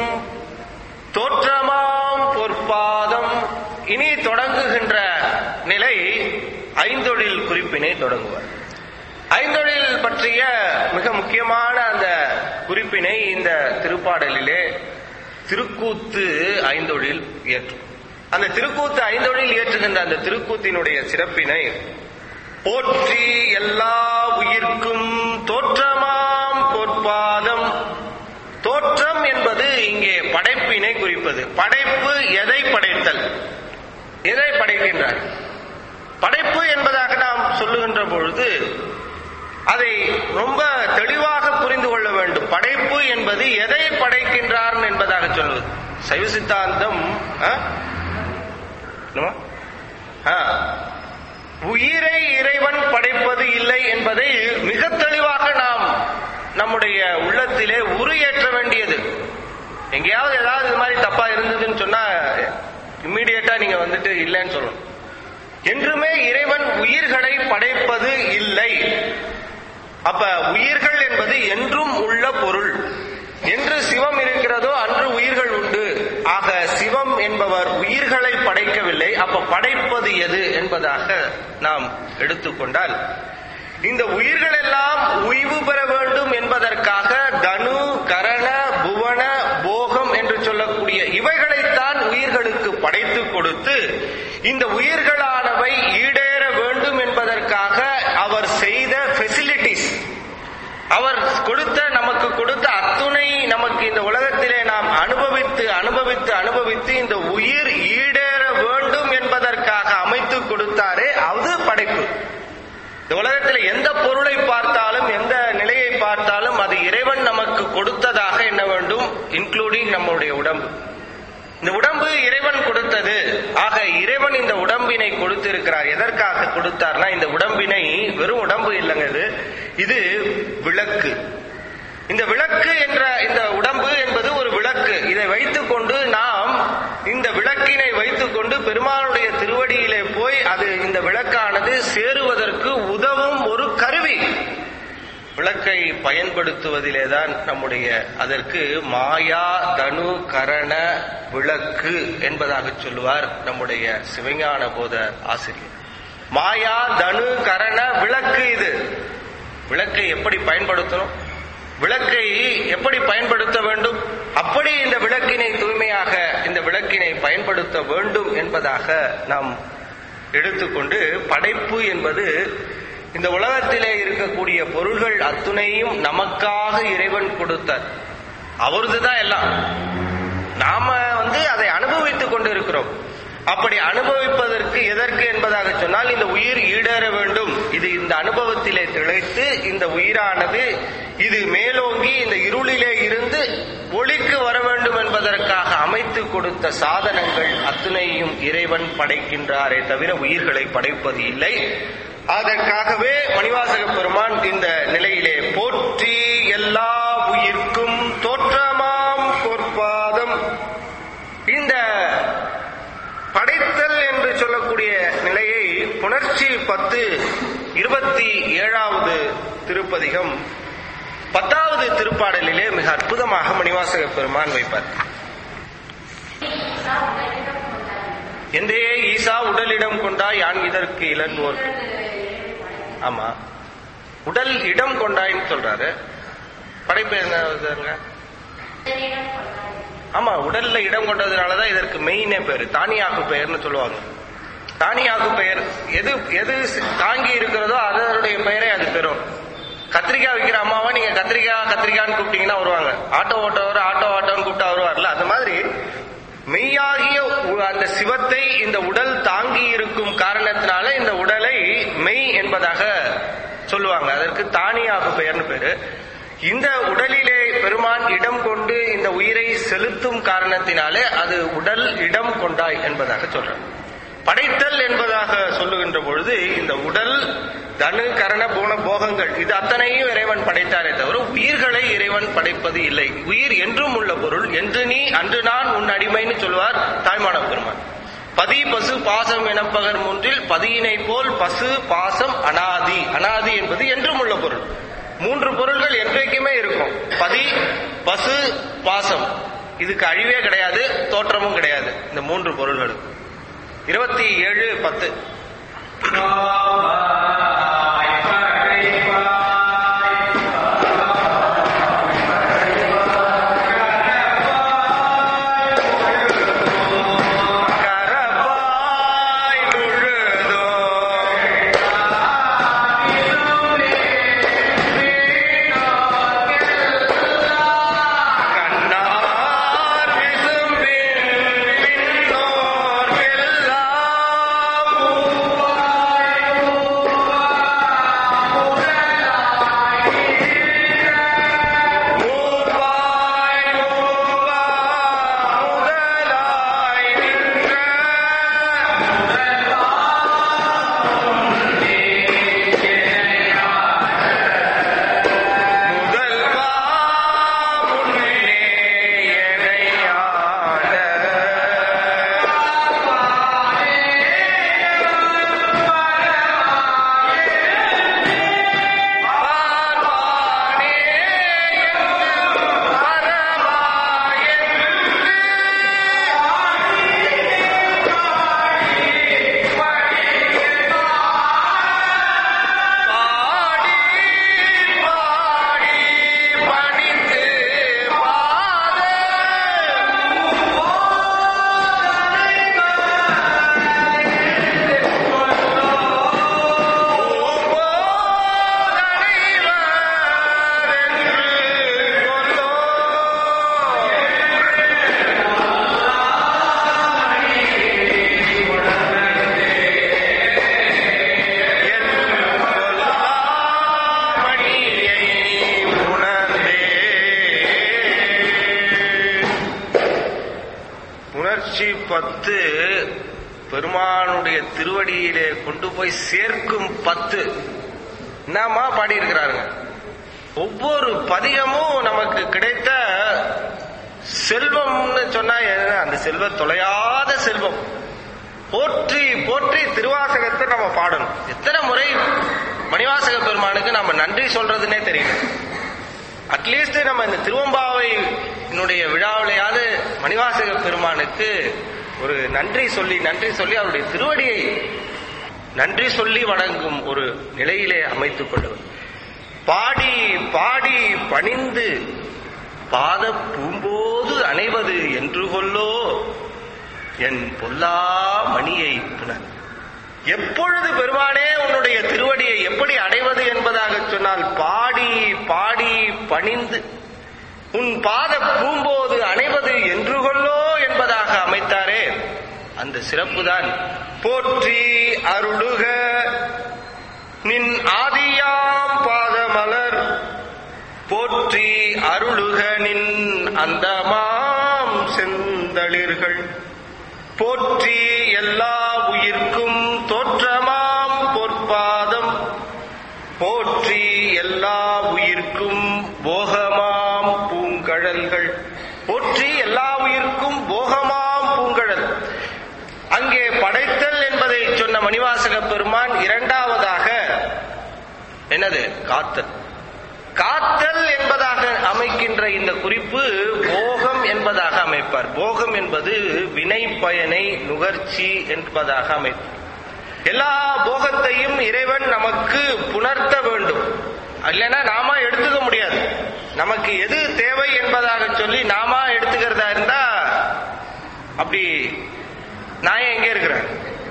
தோற்றமாம் பொற்பாதம் இனி தொடங்குகின்ற நிலை ஐந்தொழில் குறிப்பினை தொடங்குவார் ஐந்தொழில் பற்றிய மிக முக்கியமான அந்த குறிப்பினை இந்த திருப்பாடலிலே திருக்கூத்து ஐந்தொழில் இயற்றும் அந்த திருக்கூத்து ஐந்தொழில் இயற்றுகின்ற அந்த திருக்கூத்தினுடைய சிறப்பினை போற்றி எல்லா உயிர்க்கும் தோற்றமாம் பொற்பாதம் தோற்றம் என்பது இங்கே படைப்பினை குறிப்பது படைப்பு எதை படைத்தல் எதை படைக்கின்றார் படைப்பு என்பதாக நாம் சொல்லுகின்ற பொழுது அதை ரொம்ப தெளிவாக புரிந்து கொள்ள வேண்டும் படைப்பு என்பது எதை படைக்கின்றார் என்பதாக சொல்வது சைவ சித்தாந்தம் ஆ? என்னம்மா? ஆ. உயிரை இறைவன் படைப்பது இல்லை என்பதை மிக தெளிவாக நாம் நம்முடைய உள்ளத்திலே உருயேற்ற வேண்டியது எங்கேயாவது ஏதாவது இது மாதிரி தப்பா இருந்ததுன்னு சொன்னா இம்மிடியட்டா நீங்க வந்துட்டு இல்லைன்னு சொல்லணும் என்றுமே இறைவன் உயிர்களை படைப்பது இல்லை அப்ப உயிர்கள் என்பது என்றும் உள்ள பொருள் என்று சிவம் இருக்கிறதோ அன்று உயிர்கள் உண்டு ஆக சிவம் என்பவர் உயிர்களை படைக்கவில்லை அப்ப படைப்பது எது என்பதாக நாம் எடுத்துக்கொண்டால் இந்த உயிர்கள் எல்லாம் உய்வு பெற வேண்டும் என்பதற்காக தனு கரண புவன போகம் என்று சொல்லக்கூடிய இவைகளைத்தான் உயிர்களுக்கு படைத்து கொடுத்து இந்த உயிர்களானவை ஈடேற வேண்டும் அவர் கொடுத்த நமக்கு கொடுத்த அத்துணை நமக்கு இந்த உலகத்திலே நாம் அனுபவித்து அனுபவித்து அனுபவித்து இந்த உயிர் ஈடேற வேண்டும் என்பதற்காக அமைத்து கொடுத்தாரே அது படைப்பு இந்த உலகத்தில் எந்த பொருளை பார்த்தாலும் எந்த நிலையை பார்த்தாலும் அது இறைவன் நமக்கு கொடுத்ததாக என்ன வேண்டும் இன்க்ளூடிங் நம்முடைய உடம்பு இந்த உடம்பு இறைவன் கொடுத்தது ஆக இறைவன் இந்த உடம்பினை கொடுத்திருக்கிறார் எதற்காக கொடுத்தார்னா இந்த உடம்பினை வெறும் உடம்பு இல்லைங்க இது இது விளக்கு இந்த விளக்கு என்ற இந்த உடம்பு என்பது ஒரு விளக்கு இதை வைத்துக்கொண்டு நாம் இந்த விளக்கினை வைத்துக்கொண்டு பெருமாளுடைய திருவடியிலே போய் அது இந்த விளக்கானது சேருவதற்கு உதவும் ஒரு கருவி விளக்கை பயன்படுத்துவதிலேதான் நம்முடைய அதற்கு மாயா தனு கரண விளக்கு என்பதாக சொல்லுவார் நம்முடைய சிவஞான போத ஆசிரியர் மாயா தனு கரண விளக்கு இது விளக்கை எப்படி பயன்படுத்தணும் விளக்கை எப்படி பயன்படுத்த வேண்டும் அப்படி இந்த விளக்கினை தூய்மையாக இந்த விளக்கினை பயன்படுத்த வேண்டும் என்பதாக நாம் எடுத்துக்கொண்டு படைப்பு என்பது இந்த உலகத்திலே இருக்கக்கூடிய பொருள்கள் அத்துணையும் நமக்காக இறைவன் கொடுத்தார் அவரது தான் எல்லாம் நாம வந்து அதை அனுபவித்துக் கொண்டு இருக்கிறோம் அப்படி அனுபவிப்பதற்கு எதற்கு என்பதாக சொன்னால் இந்த உயிர் ஈடேற வேண்டும் இது இந்த அனுபவத்திலே திளைத்து இந்த உயிரானது இது மேலோங்கி இந்த இருளிலே இருந்து ஒளிக்கு வர வேண்டும் என்பதற்காக அமைத்து கொடுத்த சாதனங்கள் அத்துணையும் இறைவன் படைக்கின்றாரே தவிர உயிர்களை படைப்பது இல்லை அதற்காகவே மணிவாசக பெருமான் இந்த நிலையிலே போற்றி எல்லா உயிர்க்கும் தோற்றமாம் பொற்பாதம் இந்த படைத்தல் என்று சொல்லக்கூடிய நிலையை புணர்ச்சி பத்து இருபத்தி ஏழாவது திருப்பதிகம் பத்தாவது திருப்பாடலிலே மிக அற்புதமாக மணிவாசக பெருமான் வைப்பார் எந்தே ஈசா உடலிடம் கொண்டாய் யான் இதற்கு இளன்வோர் ஆமா உடல் இடம் கொண்டாய்ன்னு சொல்றாரு படைப்பு என்ன வருதுங்க ஆமா உடல்ல இடம் கொண்டதுனாலதான் இதற்கு மெயினே பேரு தானியாகு பெயர்னு சொல்லுவாங்க தானியாகு பெயர் எது எது தாங்கி இருக்கிறதோ அதனுடைய பெயரை அது பெறும் கத்திரிக்காய் விற்கிற அம்மாவை நீங்க கத்திரிக்காய் கத்திரிக்காய்னு கூப்பிட்டீங்கன்னா வருவாங்க ஆட்டோ ஓட்டவர் ஆட்டோ ஆட்டோன்னு கூப்பிட்டா வருவார்ல அது மாதிரி மெய்யாகிய உ- அந்த சிவத்தை இந்த உடல் தாங்கி இருக்கும் காரணத்தினால இந்த உடலை மெய் என்பதாக சொல்லுவாங்க அதற்கு தானியாகு பெயர்னு பேரு இந்த உடலிலே பெருமான் இடம் கொண்டு இந்த உயிரை செலுத்தும் காரணத்தினாலே அது உடல் இடம் கொண்டாய் என்பதாக சொல்றாங்க படைத்தல் என்பதாக சொல்லுகின்ற பொழுது இந்த உடல் தனு கரண போன போகங்கள் இது அத்தனையும் இறைவன் படைத்தாரே தவிர உயிர்களை இறைவன் படைப்பது இல்லை உயிர் என்றும் உள்ள பொருள் என்று நீ அன்று நான் உன் அடிமைன்னு சொல்வார் தாய்மான பெருமான் பதி பசு பாசம் எனப்பகர் மூன்றில் பதியினை போல் பசு பாசம் அனாதி அனாதி என்பது என்றும் உள்ள பொருள் மூன்று பொருள்கள் என்றைக்குமே இருக்கும் பதி பசு பாசம் இதுக்கு அழிவே கிடையாது தோற்றமும் கிடையாது இந்த மூன்று பொருள்கள் இருபத்தி ஏழு பத்து கரபாய் முழுதோ கண்ணார் விசும்பின் விண்ணோர் வெல்லாம் பத்து பெருமானுடைய திருவடியிலே கொண்டு போய் சேர்க்கும் பத்து என்னமா பாடியிருக்கிறாருங்க ஒவ்வொரு பதிகமும் நமக்கு கிடைத்த செல்வம்னு சொன்னா என்ன அந்த செல்வம் தொலையாத செல்வம் போற்றி போற்றி திருவாசகத்தை நம்ம பாடணும் எத்தனை முறை மணிவாசக பெருமானுக்கு நம்ம நன்றி சொல்றதுன்னே தெரியல அட்லீஸ்ட் நம்ம இந்த திருவம்பாவை என்னுடைய விழாவிலையாவது மணிவாசக பெருமானுக்கு ஒரு நன்றி சொல்லி நன்றி சொல்லி அவருடைய திருவடியை நன்றி சொல்லி வணங்கும் ஒரு நிலையிலே அமைத்துக் கொள்ளுவது பாடி பாடி பணிந்து பாத பூம்போது அணைவது என்று கொல்லோ என் பொல்லா மணியை புனர் எப்பொழுது பெருமானே உன்னுடைய திருவடியை எப்படி அடைவது என்பதாக சொன்னால் பாடி பாடி பணிந்து உன் பாத பூம்போது அணைவது என்று கொல்லோ என்பதாக அமைத்தாரே அந்த சிறப்புதான் போற்றி அருளுக நின் ஆதியாம் பாதமலர் போற்றி அருளுக நின் அந்தமாம் செந்தளிர்கள் போற்றி எல்லா உயிர்க்கும் தோற்றமாம் பொற்பாதம் போற்றி எல்லா உயிர்க்கும் போகமாம் பூங்கழல்கள் போற்றி எல்லா உயிர்க்கும் போகமாம் பூங்கழல் அங்கே படைத்தல் என்பதை சொன்ன மணிவாசக பெருமான் இரண்டாவதாக என்னது காத்தல் காத்தல் என்பதாக அமைக்கின்ற இந்த குறிப்பு போகம் என்பதாக அமைப்பார் போகம் என்பது வினை பயனை நுகர்ச்சி என்பதாக அமைப்பார் எல்லா போகத்தையும் இறைவன் நமக்கு புணர்த்த வேண்டும் இல்லைன்னா நாம எடுத்துக்க முடியாது நமக்கு எது தேவை என்பதாக சொல்லி நாம எடுத்துக்கிறதா இருந்தா அப்படி நான் எங்க இருக்கிறேன்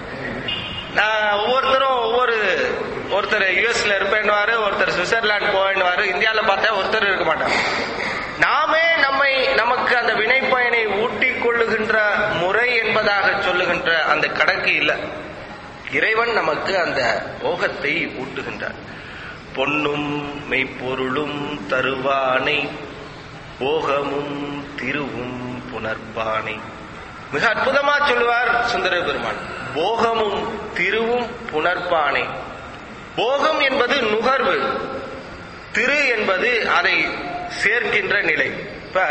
நான் ஒவ்வொருத்தரும் ஒவ்வொரு ஒருத்தர் யுஎஸ்ல இருப்பேன்னுவாரு ஒருத்தர் சுவிட்சர்லாந்து போவேன்னுவாரு இந்தியாவில் பார்த்தா ஒருத்தர் இருக்க மாட்டாங்க நாமே நம்மை நமக்கு அந்த வினைப்பயனை ஊட்டிக் கொள்ளுகின்ற முறை என்பதாக சொல்லுகின்ற அந்த கணக்கு இல்லை இறைவன் நமக்கு அந்த போகத்தை ஊட்டுகின்றார் பொன்னும் மெய்ப்பொருளும் தருவானை போகமும் திருவும் புனர்பானை மிக அற்புதமா சொல்லுவார் சுந்தர பெருமான் போகமும் திருவும் புனர்பானை போகம் என்பது நுகர்வு திரு என்பது அதை சேர்க்கின்ற நிலை இப்ப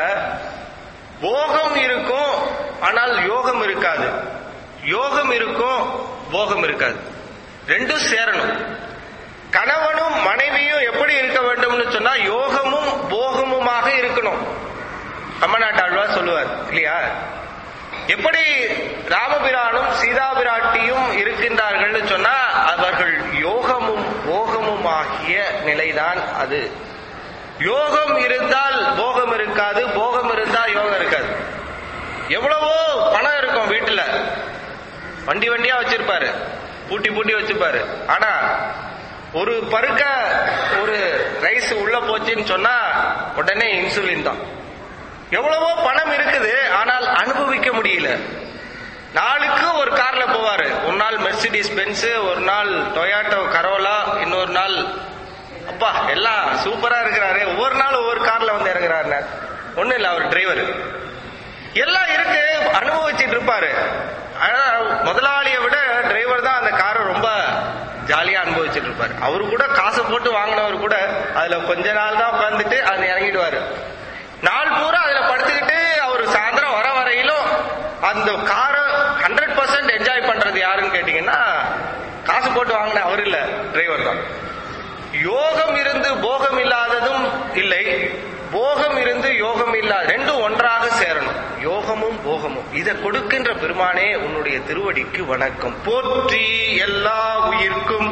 போகம் இருக்கும் ஆனால் யோகம் இருக்காது யோகம் இருக்கும் போகம் இருக்காது ரெண்டும் சேரணும் கணவனும் மனைவியும் எப்படி இருக்க வேண்டும்னு சொன்னா யோகமும் போகமுமாக இருக்கணும் தமிழ்நாட்டாழ்வா சொல்லுவார் இல்லையா எப்படி ராமபிரானும் சீதாபிராட்டியும் இருக்கின்றார்கள்னு சொன்னா அவர்கள் யோகமும் போகமும் ஆகிய நிலைதான் அது யோகம் இருந்தால் போகம் இருக்காது போகம் இருந்தால் யோகம் இருக்காது எவ்வளவோ பணம் இருக்கும் வீட்டுல வண்டி வண்டியா வச்சிருப்பாரு பூட்டி பூட்டி வச்சிருப்பாரு ஆனா ஒரு பருக்க ஒரு ரைஸ் உள்ள போச்சுன்னு சொன்னா உடனே இன்சுலின் தான் எவ்வளவோ பணம் இருக்குது ஆனால் அனுபவிக்க முடியல நாளுக்கு ஒரு கார்ல போவாரு ஒரு நாள் மெர்சிடிஸ் பென்ஸ் ஒரு நாள் டொயாட்டோ கரோலா இன்னொரு நாள் அப்பா எல்லாம் சூப்பரா இருக்கிறாரு ஒவ்வொரு நாள் ஒவ்வொரு கார்ல வந்து இறங்குறாரு ஒண்ணும் இல்ல அவர் டிரைவர் எல்லாம் இருக்கு அனுபவிச்சுட்டு இருப்பாரு ஆனா முதலாளியை விட டிரைவர் தான் அந்த காரை ரொம்ப ஜாலியா அனுபவிச்சுட்டு இருப்பாரு அவரு கூட காசு போட்டு வாங்கினவர் கூட அதுல கொஞ்ச நாள் தான் உட்காந்துட்டு அதுல இறங்கிடுவாரு நாள் பூரா அதுல படுத்துக்கிட்டு அவர் சாயந்தரம் வர வரையிலும் அந்த காரை ஹண்ட்ரட் பர்சன்ட் என்ஜாய் பண்றது யாருன்னு கேட்டீங்கன்னா காசு போட்டு வாங்கின அவர் இல்ல டிரைவர் தான் யோகம் இருந்து போகம் இல்லாததும் இல்லை போகம் இருந்து யோகம் இல்லாத ரெண்டும் ஒன்றாக சேரணும் யோகமும் போகமும் இதை கொடுக்கின்ற பெருமானே உன்னுடைய திருவடிக்கு வணக்கம் போற்றி எல்லா உயிர்க்கும்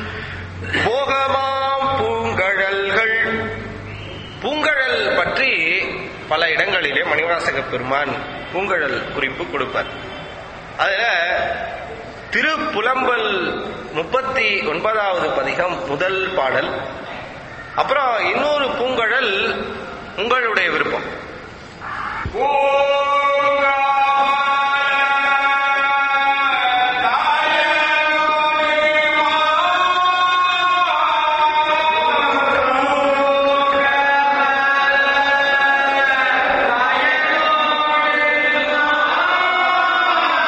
போகமாம் பூங்கழல்கள் பூங்கழல் பற்றி பல இடங்களிலே மணிவாசக பெருமான் பூங்கழல் குறிப்பு கொடுப்பார் அதுல திருப்புலம்பல் முப்பத்தி ஒன்பதாவது பதிகம் முதல் பாடல் அப்புறம் இன்னொரு பூங்கழல் உங்களுடைய விருப்பம் ஓங்கார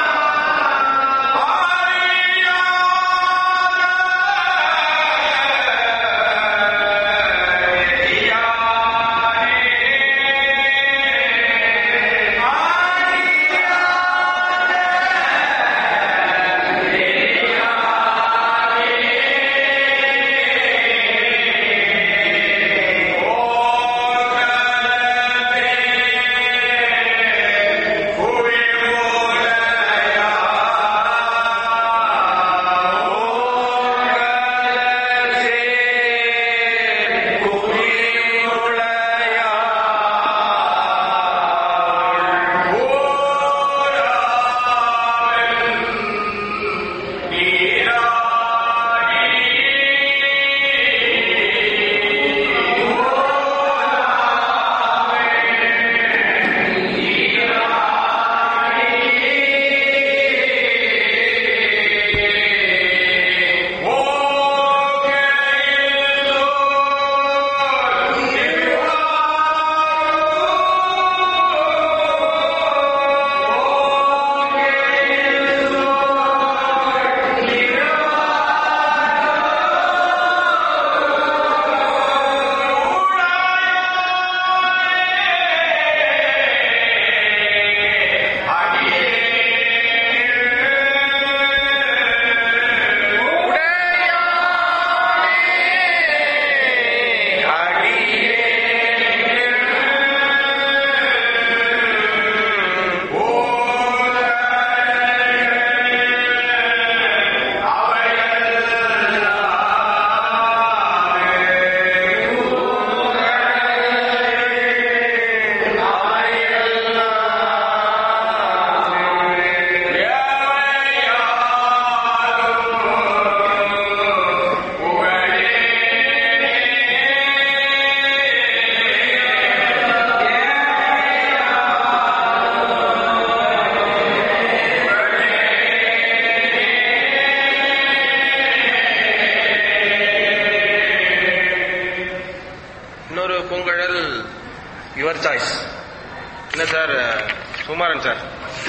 யுவர் சாய்ஸ் என்ன சார் சுமாரன் சார்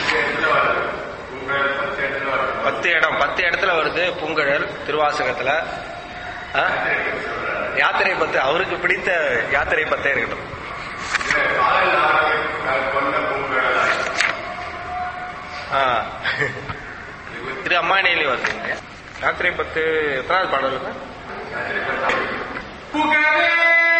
பத்து இடம் பத்து இடத்துல வருது பூங்கழல் திருவாசகத்துல ஆ? யாத்திரை பத்து அவருக்கு பிடித்த யாத்திரை பத்தே இருக்கட்டும் ஆ. திரு அம்மானியிலே வருதுங்க யாத்திரை பத்து எத்தனாவது பாடல் சார் புகழே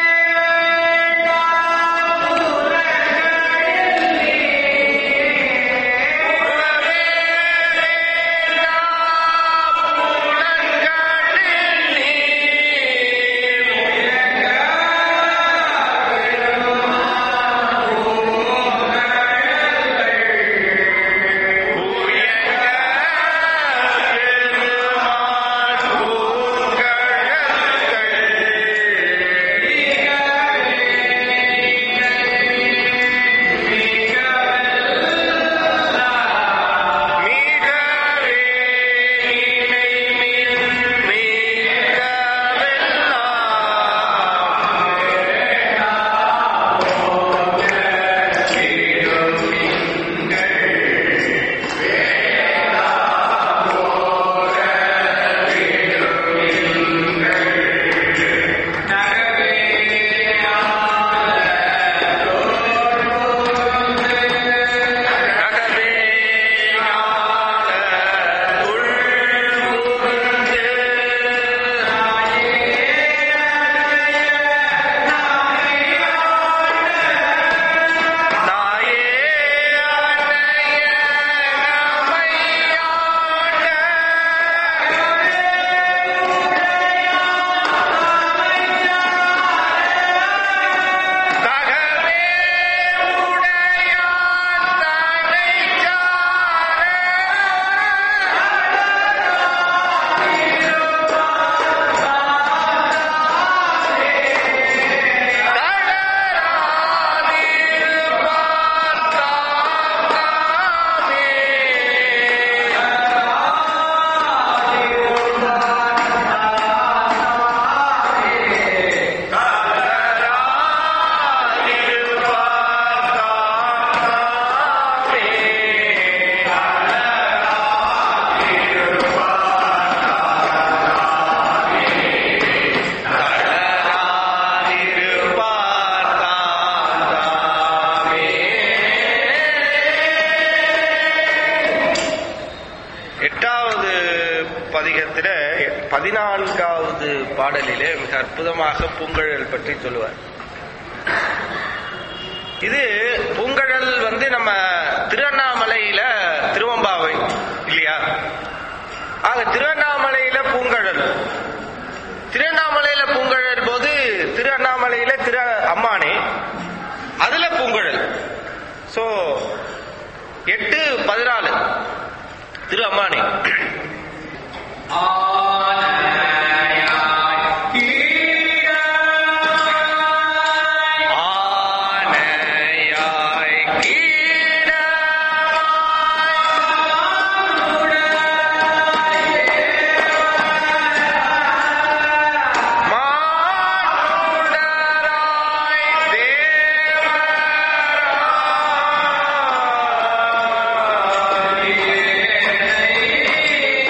எட்டாவது பதிகத்தில பதினான்காவது பாடலிலே மிக அற்புதமாக பூங்கழல் பற்றி சொல்லுவார் இது பூங்கழல் வந்து நம்ம திருவண்ணாமலையில திருவம்பாவை இல்லையா ஆக திருவண்ணாமலையில பூங்கழல் திருவண்ணாமலையில பூங்கழல் போது திருவண்ணாமலையில திரு அம்மானே அதுல பூங்கழல் சோ எட்டு பதினாலு திரு அம்மானே ஆனையாய் மானுடராய்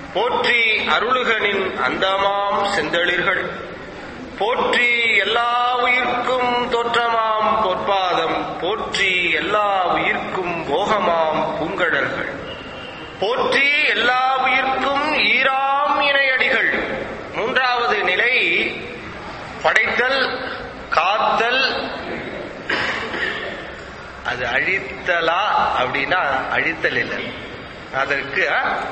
போற்றி அருளுகனின் அந்தமாம் செந்தளிர்கள் போற்றி எல்லா உயிர்க்கும் தோற்றமாம் பொற்பாதம் போற்றி எல்லா உயிர்க்கும் போகமாம் பூங்கடல்கள் போற்றி எல்லா உயிர்க்கும் ஈராம் இணையடிகள் மூன்றாவது நிலை படைத்தல் காத்தல் அது அழித்தலா அப்படின்னா அழித்தல் இல்லை அதற்கு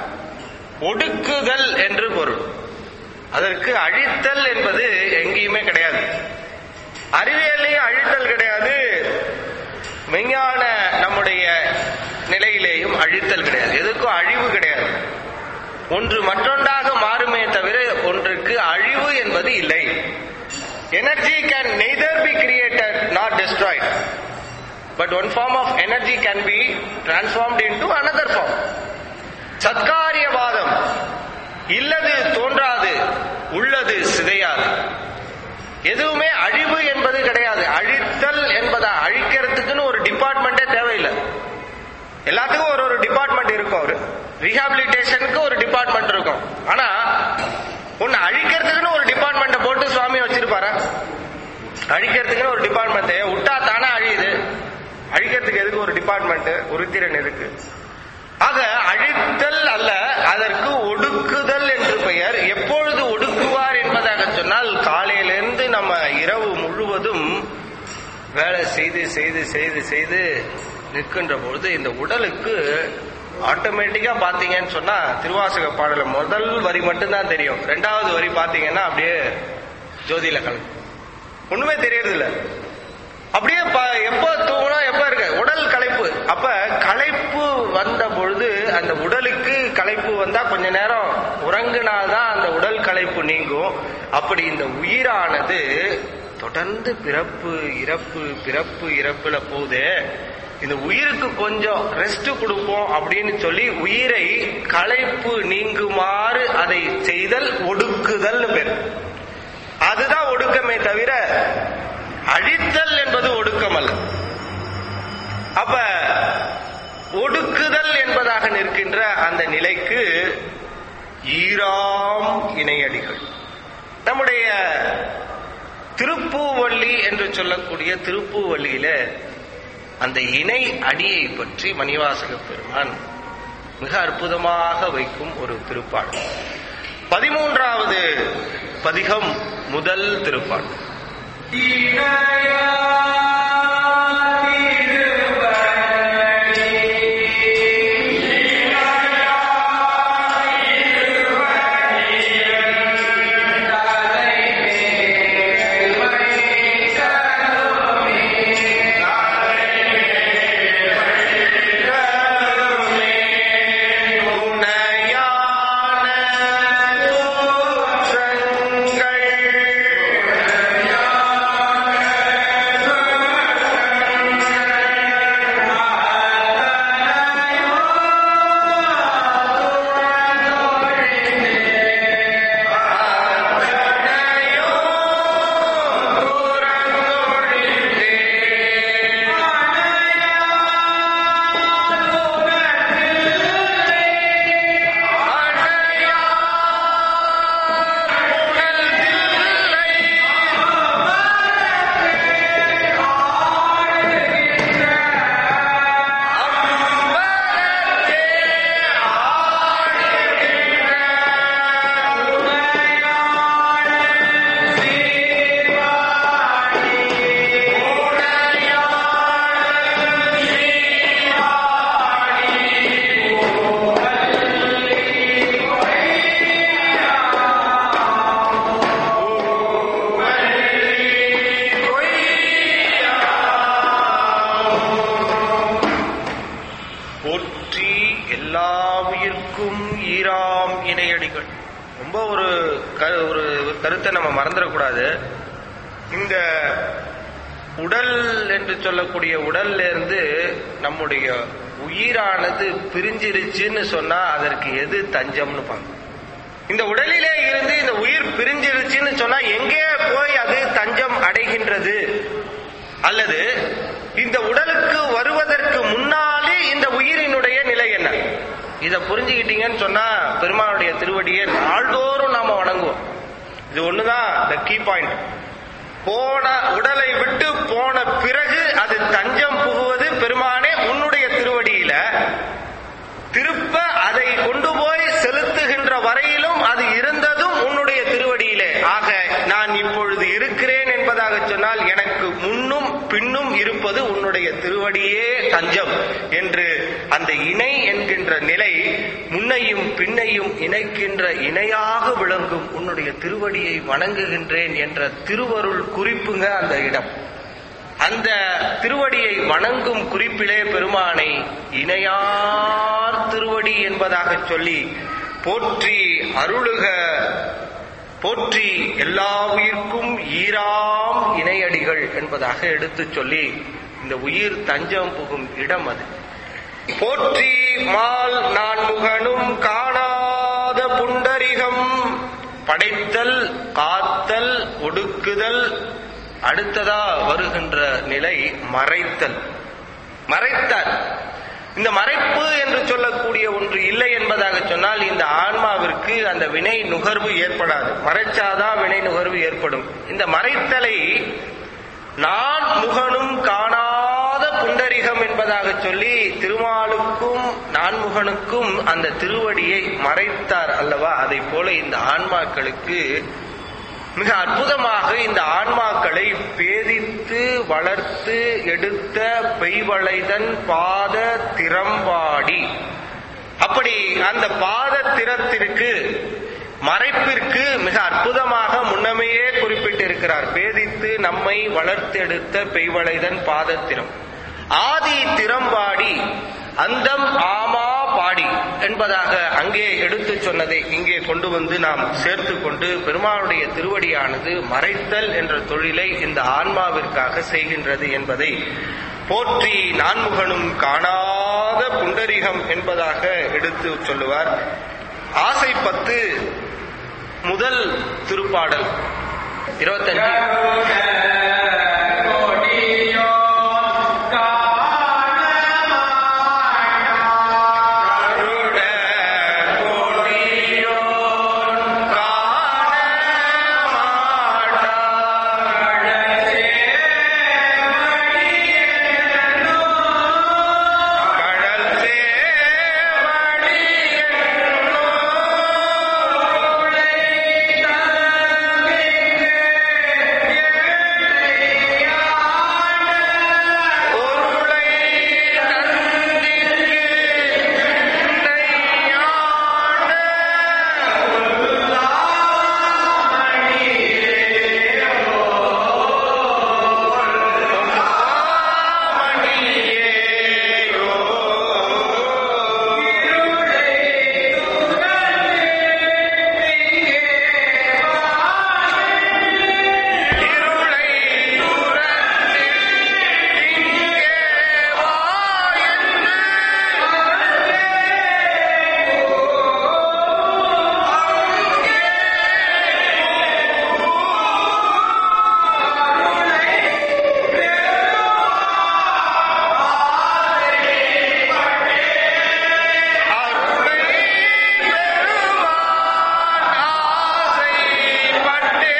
ஒடுக்குதல் என்று பொருள் அதற்கு அழித்தல் என்பது எங்கேயுமே கிடையாது அறிவியலையும் அழித்தல் கிடையாது விஞ்ஞான நம்முடைய நிலையிலேயும் அழித்தல் கிடையாது எதுக்கும் அழிவு கிடையாது ஒன்று மற்றொன்றாக மாறுமே தவிர ஒன்றுக்கு அழிவு என்பது இல்லை energy can neither be created not destroyed but one form of energy can be transformed into another form சத்காரியவாதம் இல்லது தோன்றாது உள்ளது சிதையாது எதுவுமே அழிவு என்பது கிடையாது அழித்தல் என்பதா அழிக்கிறதுக்குன்னு ஒரு டிபார்ட்மெண்டே தேவையில்லை எல்லாத்துக்கும் ஒரு ஒரு டிபார்ட்மெண்ட் இருக்கும் ஒரு ரீஹாபிலிட்டேஷனுக்கு ஒரு டிபார்ட்மெண்ட் இருக்கும் ஆனா ஒன்னு அழிக்கிறதுக்குன்னு ஒரு டிபார்ட்மெண்ட்டை போட்டு சுவாமி வச்சிருப்பாரா அழிக்கிறதுக்குன்னு ஒரு டிபார்ட்மெண்ட் விட்டா தானே அழியுது அழிக்கிறதுக்கு எதுக்கு ஒரு டிபார்ட்மெண்ட் உருத்திரன் இருக்கு ஆக அழித்தல் அல்ல அதற்கு ஒடுக்குதல் என்று பெயர் எப்பொழுது ஒடுக்குவார் என்பதாக சொன்னால் காலையிலிருந்து நம்ம இரவு முழுவதும் வேலை செய்து செய்து செய்து செய்து நிற்கின்ற பொழுது இந்த உடலுக்கு ஆட்டோமேட்டிக்கா பாத்தீங்கன்னு சொன்னா திருவாசக பாடல முதல் வரி மட்டும்தான் தெரியும் ரெண்டாவது வரி பாத்தீங்கன்னா அப்படியே ஜோதியில கலந்து ஒண்ணுமே தெரியறது இல்ல அப்படியே ப- எப்ப தூங்கணும் எப்ப இருக்கு உடல் களைப்பு அப்ப களைப்பு வந்த பொழுது அந்த உடலுக்கு களைப்பு வந்தா கொஞ்ச நேரம் உறங்கினால்தான் அந்த உடல் களைப்பு நீங்கும் அப்படி இந்த உயிரானது தொடர்ந்து பிறப்பு இறப்பு பிறப்பு இறப்புல போகுது இந்த உயிருக்கு கொஞ்சம் ரெஸ்ட் கொடுப்போம் அப்படின்னு சொல்லி உயிரை களைப்பு நீங்குமாறு அதை செய்தல் ஒடுக்குதல்னு பேர் அதுதான் ஒடுக்கமே தவிர அழித்தல் என்பது ஒடுக்கம் அல்ல அப்ப ஒடுக்குதல் என்பதாக நிற்கின்ற அந்த நிலைக்கு ஈராம் இணையடிகள் நம்முடைய திருப்பூவள்ளி என்று சொல்லக்கூடிய திருப்பூவள்ளியில அந்த இணை அடியை பற்றி மணிவாசக பெருமான் மிக அற்புதமாக வைக்கும் ஒரு திருப்பாடல் பதிமூன்றாவது பதிகம் முதல் திருப்பாடல் உனையான போற்றி எல்லா உயிர்க்கும் ஈராம் இணையடிகள் ரொம்ப ஒரு க- ஒரு ஒரு கருத்தை நம்ம மறந்துடக்கூடாது இந்த உடல் என்று சொல்லக்கூடிய உடல்ல இருந்து நம்முடைய உயிரானது பிரிஞ்சிருச்சுன்னு சொன்னா அதற்கு எது தஞ்சம்னு பார்க்கணும் இந்த உடலிலே இருந்து இந்த உயிர் பிரிஞ்சிருச்சுன்னு சொன்னா எங்கே போய் அது தஞ்சம் அடைகின்றது அல்லது இந்த உடலுக்கு வருவதற்கு முன்னாலே இந்த உயிரினுடைய நிலை என்ன இத புரிஞ்சுக்கிட்டீங்கன்னு சொன்னா பெருமாளுடைய திருவடியை நாள்தோறும் நாம வணங்குவோம் இது ஒண்ணுதான் த கீ பாயிண்ட் போன உடலை விட்டு போன பிறகு அது தஞ்சம் புகுவது பெருமானே உன்னுடைய திருவடியில திருப்ப அதை கொண்டு போய் செலுத்துகின்ற வரையிலும் அது இருந்ததும் உன்னுடைய திருவடியிலே ஆக நான் இப்பொழுது இருக்கிறேன் என்பதாக சொன்னால் எனக்கு முன்னும் பின்னும் இருப்பது உன்னுடைய திருவடியே தஞ்சம் என்று அந்த இணை என்கின்ற நிலை முன்னையும் பின்னையும் இணைக்கின்ற இணையாக விளங்கும் உன்னுடைய திருவடியை வணங்குகின்றேன் என்ற திருவருள் குறிப்புங்க அந்த இடம் அந்த திருவடியை வணங்கும் குறிப்பிலே பெருமானை இணையார் திருவடி என்பதாக சொல்லி போற்றி அருளுக போற்றி எல்லா உயிர்க்கும் ஈராம் இணையடிகள் என்பதாக எடுத்துச் சொல்லி இந்த உயிர் தஞ்சம் புகும் இடம் அது போற்றி மால் நான்முகனும் காணாத புண்டரிகம் படைத்தல் காத்தல் ஒடுக்குதல் அடுத்ததா வருகின்ற நிலை மறைத்தல் மறைத்தல் இந்த மறைப்பு என்று சொல்லக்கூடிய ஒன்று இல்லை என்பதாக சொன்னால் இந்த ஆன்மாவிற்கு அந்த வினை நுகர்வு ஏற்படாது மறைச்சாதான் வினை நுகர்வு ஏற்படும் இந்த மறைத்தலை நான் முகனும் காணாத புண்டரிகம் என்பதாக சொல்லி திருமாலுக்கும் நான்முகனுக்கும் அந்த திருவடியை மறைத்தார் அல்லவா அதை போல இந்த ஆன்மாக்களுக்கு மிக அற்புதமாக இந்த ஆன்மாக்களை பேதித்து வளர்த்து எடுத்த பெய்வளைதன் பாத திறம்பாடி அப்படி அந்த பாத திறத்திற்கு மறைப்பிற்கு மிக அற்புதமாக முன்னமையே குறிப்பிட்டிருக்கிறார் பேதித்து நம்மை வளர்த்தெடுத்த பெய்வளைதன் பாதத்திரம் ஆதி திறம்பாடி அந்தம் ஆமா பாடி என்பதாக அங்கே எடுத்து சொன்னதை இங்கே கொண்டு வந்து நாம் சேர்த்து கொண்டு பெருமாளுடைய திருவடியானது மறைத்தல் என்ற தொழிலை இந்த ஆன்மாவிற்காக செய்கின்றது என்பதை போற்றி நான்முகனும் காணாத புண்டரிகம் என்பதாக எடுத்து சொல்லுவார் ஆசை பத்து முதல் திருப்பாடல் இருபத்தஞ்சு கருட கொடியோன் காண கடல் சேவடி பொருளை தந்திக்கு நெய்யான இருளை துரத்தில் இங்கே வா என்று அருளை பெறுவான் ஆசைப்பட்டேன்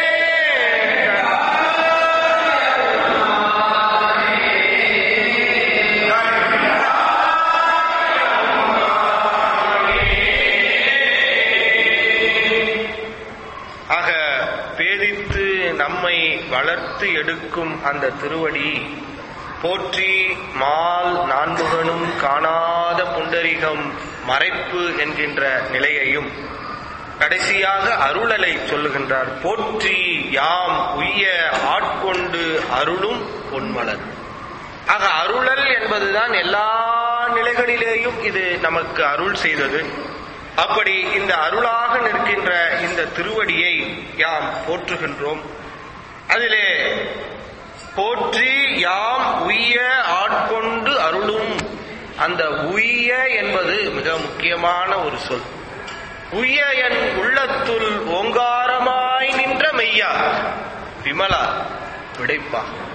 ஆக பேதித்து நம்மை வளர்த்து எடுக்கும் அந்த திருவடி போற்றி மால் நான்முகனும் காணாத புண்டரிகம் மறைப்பு என்கின்ற நிலையையும் கடைசியாக அருளலை சொல்லுகின்றார் போற்றி யாம் உய்ய ஆட்கொண்டு அருளும் பொன்மலர் ஆக அருளல் என்பதுதான் எல்லா நிலைகளிலேயும் இது நமக்கு அருள் செய்தது அப்படி இந்த அருளாக நிற்கின்ற இந்த திருவடியை யாம் போற்றுகின்றோம் அதிலே போற்றி யாம் உய்ய ஆட்கொண்டு அருளும் அந்த உய்ய என்பது மிக முக்கியமான ஒரு சொல் உய்ய என் உள்ளத்துள் ஓங்காரமாய் நின்ற மெய்யா விமலா விடைப்பா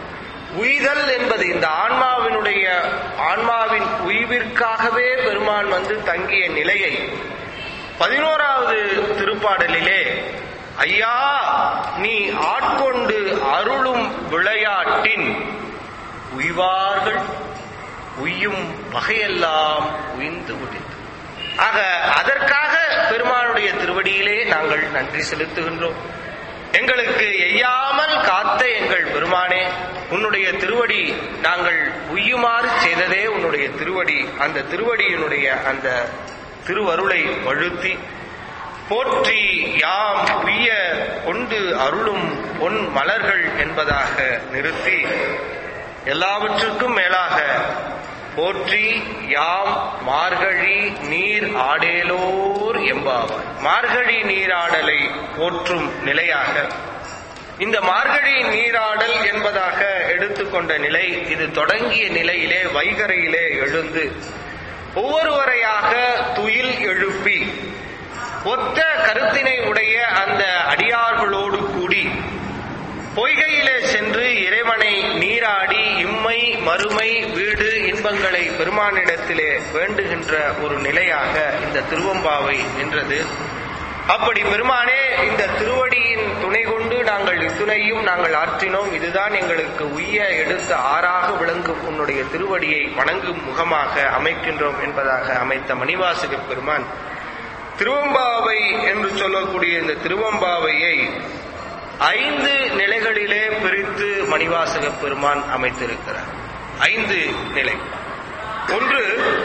உய்தல் என்பது இந்த ஆன்மாவினுடைய ஆன்மாவின் உய்விற்காகவே பெருமான் வந்து தங்கிய நிலையை பதினோராவது திருப்பாடலிலே ஐயா நீ ஆட்கொண்டு அருளும் விளையாட்டின் உய்வார்கள் உய்யும் வகையெல்லாம் உய்ந்து முடித்து ஆக அதற்காக பெருமானுடைய திருவடியிலே நாங்கள் நன்றி செலுத்துகின்றோம் எங்களுக்கு எய்யாமல் காத்த எங்கள் பெருமானே உன்னுடைய திருவடி நாங்கள் உய்யுமாறு செய்ததே உன்னுடைய திருவடி அந்த திருவடியினுடைய அந்த திருவருளை வழுத்தி போற்றி யாம் உய்ய கொண்டு அருளும் பொன் மலர்கள் என்பதாக நிறுத்தி எல்லாவற்றுக்கும் மேலாக போற்றி யாம் மார்கழி நீர் ஆடேலோர் எம்பாவாய் மார்கழி நீராடலை போற்றும் நிலையாக இந்த மார்கழி நீராடல் என்பதாக எடுத்துக்கொண்ட நிலை இது தொடங்கிய நிலையிலே வைகரையிலே எழுந்து ஒவ்வொருவரையாக துயில் எழுப்பி ஒத்த கருத்தினை உடைய அந்த அடியார்களோடு கூடி பொய்கையிலே சென்று இறைவனை நீராடி இம்மை மறுமை வீடு இன்பங்களை பெருமானிடத்திலே வேண்டுகின்ற ஒரு நிலையாக இந்த திருவம்பாவை நின்றது அப்படி பெருமானே இந்த திருவடியின் துணை கொண்டு நாங்கள் இத்துணையும் நாங்கள் ஆற்றினோம் இதுதான் எங்களுக்கு உய்ய எடுத்த ஆறாக விளங்கும் உன்னுடைய திருவடியை வணங்கும் முகமாக அமைக்கின்றோம் என்பதாக அமைத்த மணிவாசக பெருமான் திருவம்பாவை என்று சொல்லக்கூடிய இந்த திருவம்பாவையை ஐந்து நிலைகளிலே பிரித்து மணிவாசக பெருமான் அமைத்திருக்கிறார் ஐந்து நிலை ஒன்று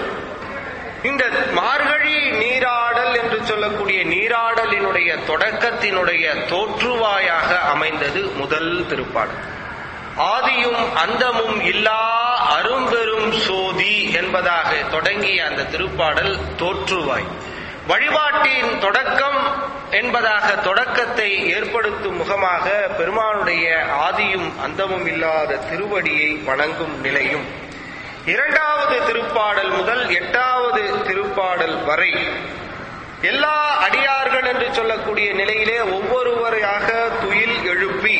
இந்த மார்கழி நீராடல் என்று சொல்லக்கூடிய நீராடலினுடைய தொடக்கத்தினுடைய தோற்றுவாயாக அமைந்தது முதல் திருப்பாடல் ஆதியும் அந்தமும் இல்லா அரும்பெரும் சோதி என்பதாக தொடங்கிய அந்த திருப்பாடல் தோற்றுவாய் வழிபாட்டின் தொடக்கம் என்பதாக தொடக்கத்தை ஏற்படுத்தும் முகமாக பெருமானுடைய ஆதியும் அந்தமும் இல்லாத திருவடியை வணங்கும் நிலையும் இரண்டாவது திருப்பாடல் முதல் எட்டாவது திருப்பாடல் வரை எல்லா அடியார்கள் என்று சொல்லக்கூடிய நிலையிலே ஒவ்வொருவரையாக துயில் எழுப்பி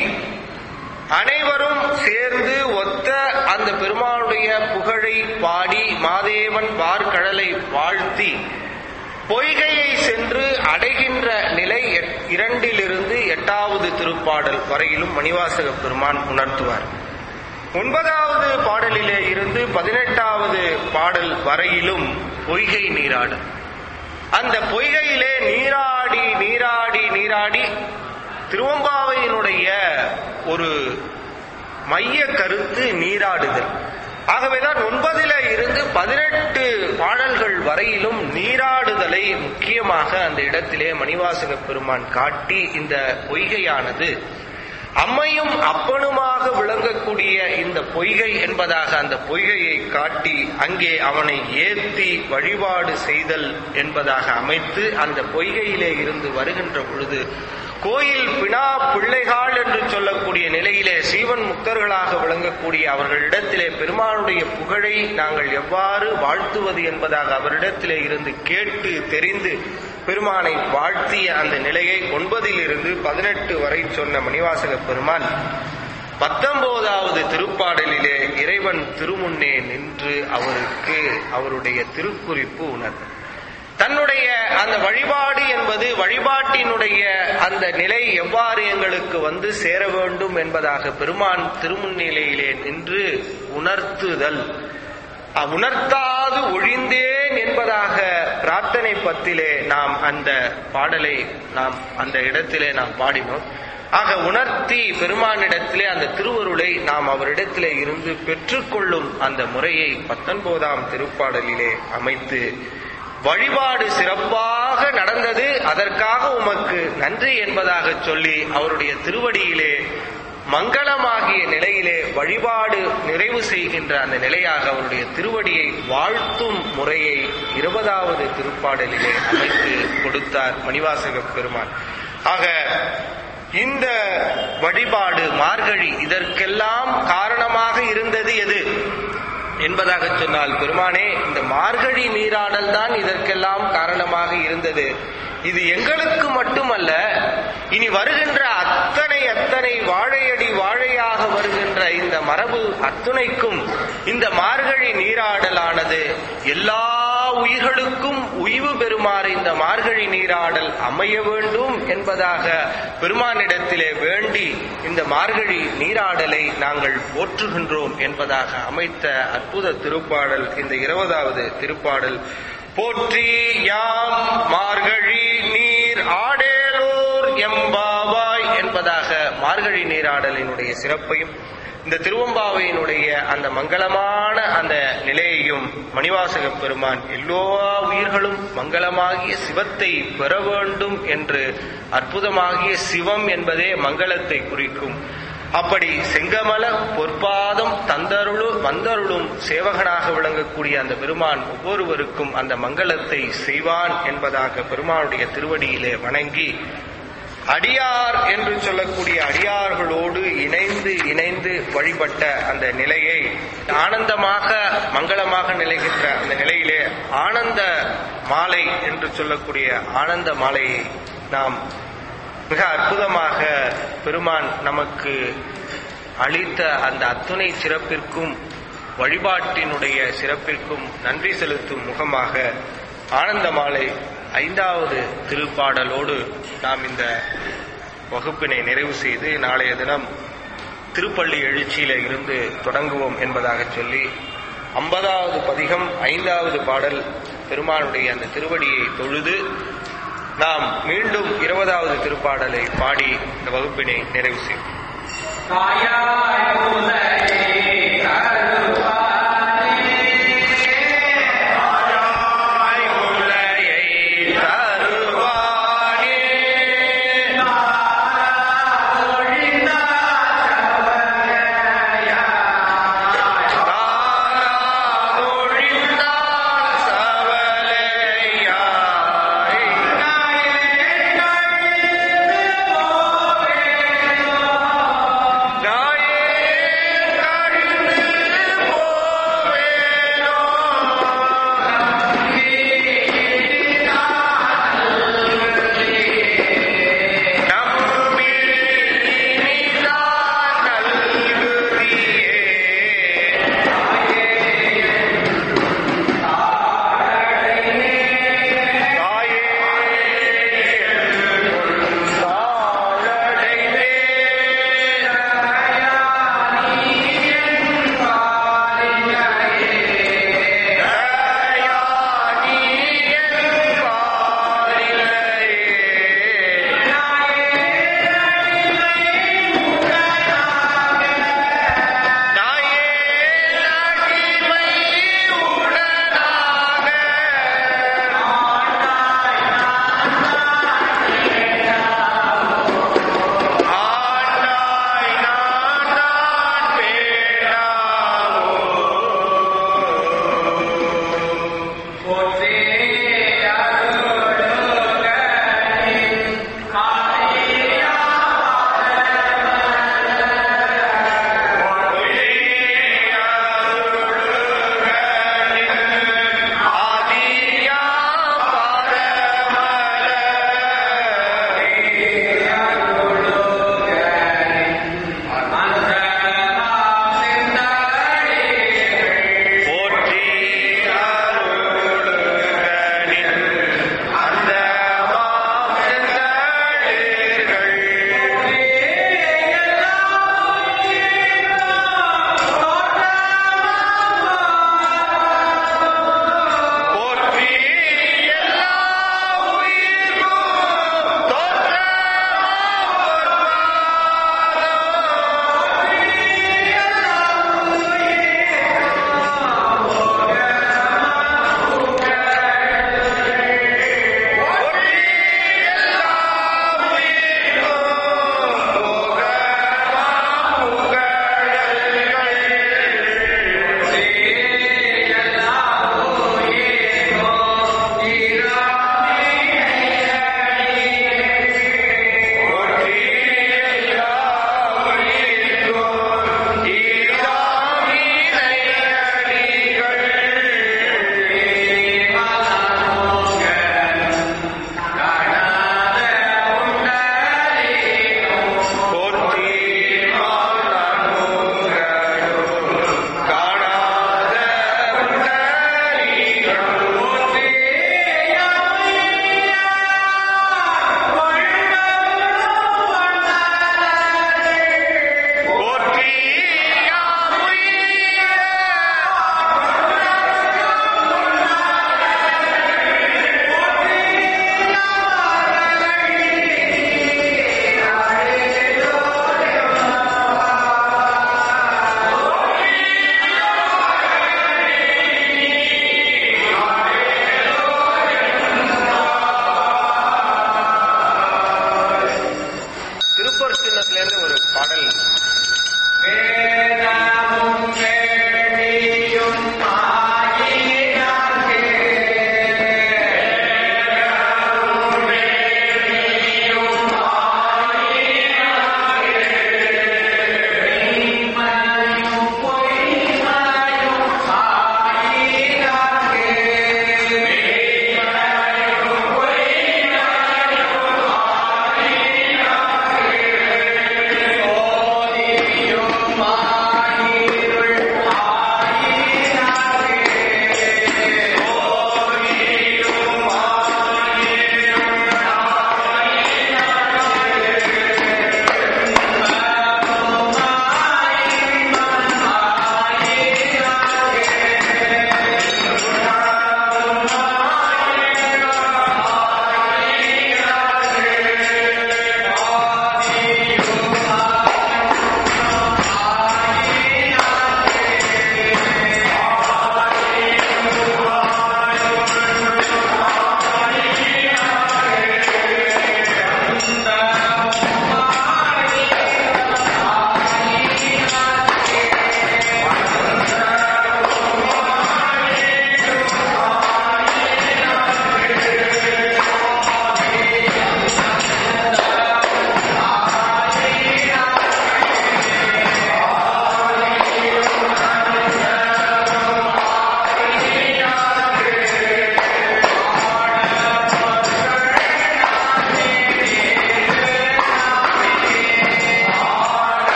அனைவரும் சேர்ந்து ஒத்த அந்த பெருமானுடைய புகழை பாடி மாதேவன் வார்கடலை வாழ்த்தி பொய்கையை சென்று அடைகின்ற நிலை எட்- இரண்டிலிருந்து எட்டாவது திருப்பாடல் வரையிலும் மணிவாசக பெருமான் உணர்த்துவார் ஒன்பதாவது பாடலிலே இருந்து பதினெட்டாவது பாடல் வரையிலும் பொய்கை நீராடல் அந்த பொய்கையிலே நீராடி நீராடி நீராடி திருவம்பாவையினுடைய ஒரு மைய கருத்து நீராடுதல் ஆகவேதான் ஒன்பதில இருந்து பதினெட்டு பாடல்கள் வரையிலும் நீராடுதலை முக்கியமாக அந்த இடத்திலே மணிவாசக பெருமான் காட்டி இந்த பொய்கையானது அம்மையும் அப்பனுமாக விளங்கக்கூடிய இந்த பொய்கை என்பதாக அந்த பொய்கையை காட்டி அங்கே அவனை ஏத்தி வழிபாடு செய்தல் என்பதாக அமைத்து அந்த பொய்கையிலே இருந்து வருகின்ற பொழுது கோயில் பினா பிள்ளைகாள் என்று சொல்லக்கூடிய நிலையிலே சீவன் முக்தர்களாக விளங்கக்கூடிய அவர்களிடத்திலே பெருமானுடைய புகழை நாங்கள் எவ்வாறு வாழ்த்துவது என்பதாக அவரிடத்திலே இருந்து கேட்டு தெரிந்து பெருமானை வாழ்த்திய அந்த நிலையை ஒன்பதில் இருந்து பதினெட்டு வரை சொன்ன மணிவாசக பெருமான் பத்தொன்பதாவது திருப்பாடலிலே இறைவன் திருமுன்னே நின்று அவருக்கு அவருடைய திருக்குறிப்பு உணர்ந்தார் தன்னுடைய அந்த வழிபாடு என்பது வழிபாட்டினுடைய அந்த நிலை எவ்வாறு எங்களுக்கு வந்து சேர வேண்டும் என்பதாக பெருமான் திருமுன்னிலையிலே நின்று உணர்த்துதல் அ- உணர்த்தாது ஒழிந்தேன் என்பதாக பிரார்த்தனை பத்திலே நாம் அந்த பாடலை நாம் அந்த இடத்திலே நாம் பாடினோம் ஆக உணர்த்தி பெருமானிடத்திலே அந்த திருவருளை நாம் அவரிடத்திலே இருந்து பெற்றுக்கொள்ளும் அந்த முறையை பத்தொன்பதாம் திருப்பாடலிலே அமைத்து வழிபாடு சிறப்பாக நடந்தது அதற்காக உமக்கு நன்றி என்பதாக சொல்லி அவருடைய திருவடியிலே மங்களமாகிய நிலையிலே வழிபாடு நிறைவு செய்கின்ற அந்த நிலையாக அவருடைய திருவடியை வாழ்த்தும் முறையை இருபதாவது திருப்பாடலிலே அமைத்து கொடுத்தார் மணிவாசக பெருமான் ஆக இந்த வழிபாடு மார்கழி இதற்கெல்லாம் காரணமாக இருந்தது எது என்பதாக சொன்னால் பெருமானே இந்த மார்கழி நீராடல் தான் இதற்கெல்லாம் காரணமாக இருந்தது இது எங்களுக்கு மட்டுமல்ல இனி வருகின்ற அத்தனை அத்தனை வாழையடி வாழையாக வருகின்ற இந்த மரபு அத்துணைக்கும் இந்த மார்கழி நீராடலானது எல்லா உயிர்களுக்கும் உய்வு பெறுமாறு இந்த மார்கழி நீராடல் அமைய வேண்டும் என்பதாக பெருமானிடத்திலே வேண்டி இந்த மார்கழி நீராடலை நாங்கள் போற்றுகின்றோம் என்பதாக அமைத்த அற்புத திருப்பாடல் இந்த இருபதாவது திருப்பாடல் போற்றி யாம் மார்கழி நீர் ஆடேலோர் எம்பாவாய் என்பதாக மார்கழி நீராடலினுடைய சிறப்பையும் இந்த திருவம்பாவையினுடைய அந்த மங்களமான அந்த நிலையையும் மணிவாசக பெருமான் எல்லா உயிர்களும் மங்களமாகிய சிவத்தை பெற வேண்டும் என்று அற்புதமாகிய சிவம் என்பதே மங்களத்தை குறிக்கும் அப்படி செங்கமல பொற்பாதம் தந்தருளு வந்தருளும் சேவகனாக விளங்கக்கூடிய அந்த பெருமான் ஒவ்வொருவருக்கும் அந்த மங்களத்தை செய்வான் என்பதாக பெருமானுடைய திருவடியிலே வணங்கி அடியார் என்று சொல்லக்கூடிய அடியார்களோடு இணைந்து இணைந்து வழிபட்ட அந்த நிலையை ஆனந்தமாக மங்களமாக நிலைகின்ற அந்த நிலையிலே ஆனந்த மாலை என்று சொல்லக்கூடிய ஆனந்த மாலையை நாம் மிக அற்புதமாக பெருமான் நமக்கு அளித்த அந்த அத்துணை சிறப்பிற்கும் வழிபாட்டினுடைய சிறப்பிற்கும் நன்றி செலுத்தும் முகமாக ஆனந்த மாலை ஐந்தாவது திருப்பாடலோடு நாம் இந்த வகுப்பினை நிறைவு செய்து நாளைய தினம் திருப்பள்ளி எழுச்சியில இருந்து தொடங்குவோம் என்பதாக சொல்லி ஐம்பதாவது பதிகம் ஐந்தாவது பாடல் பெருமானுடைய அந்த திருவடியை தொழுது நாம் மீண்டும் இருபதாவது திருப்பாடலை பாடி இந்த வகுப்பினை நிறைவு செய்வோம் காயாய் முதலே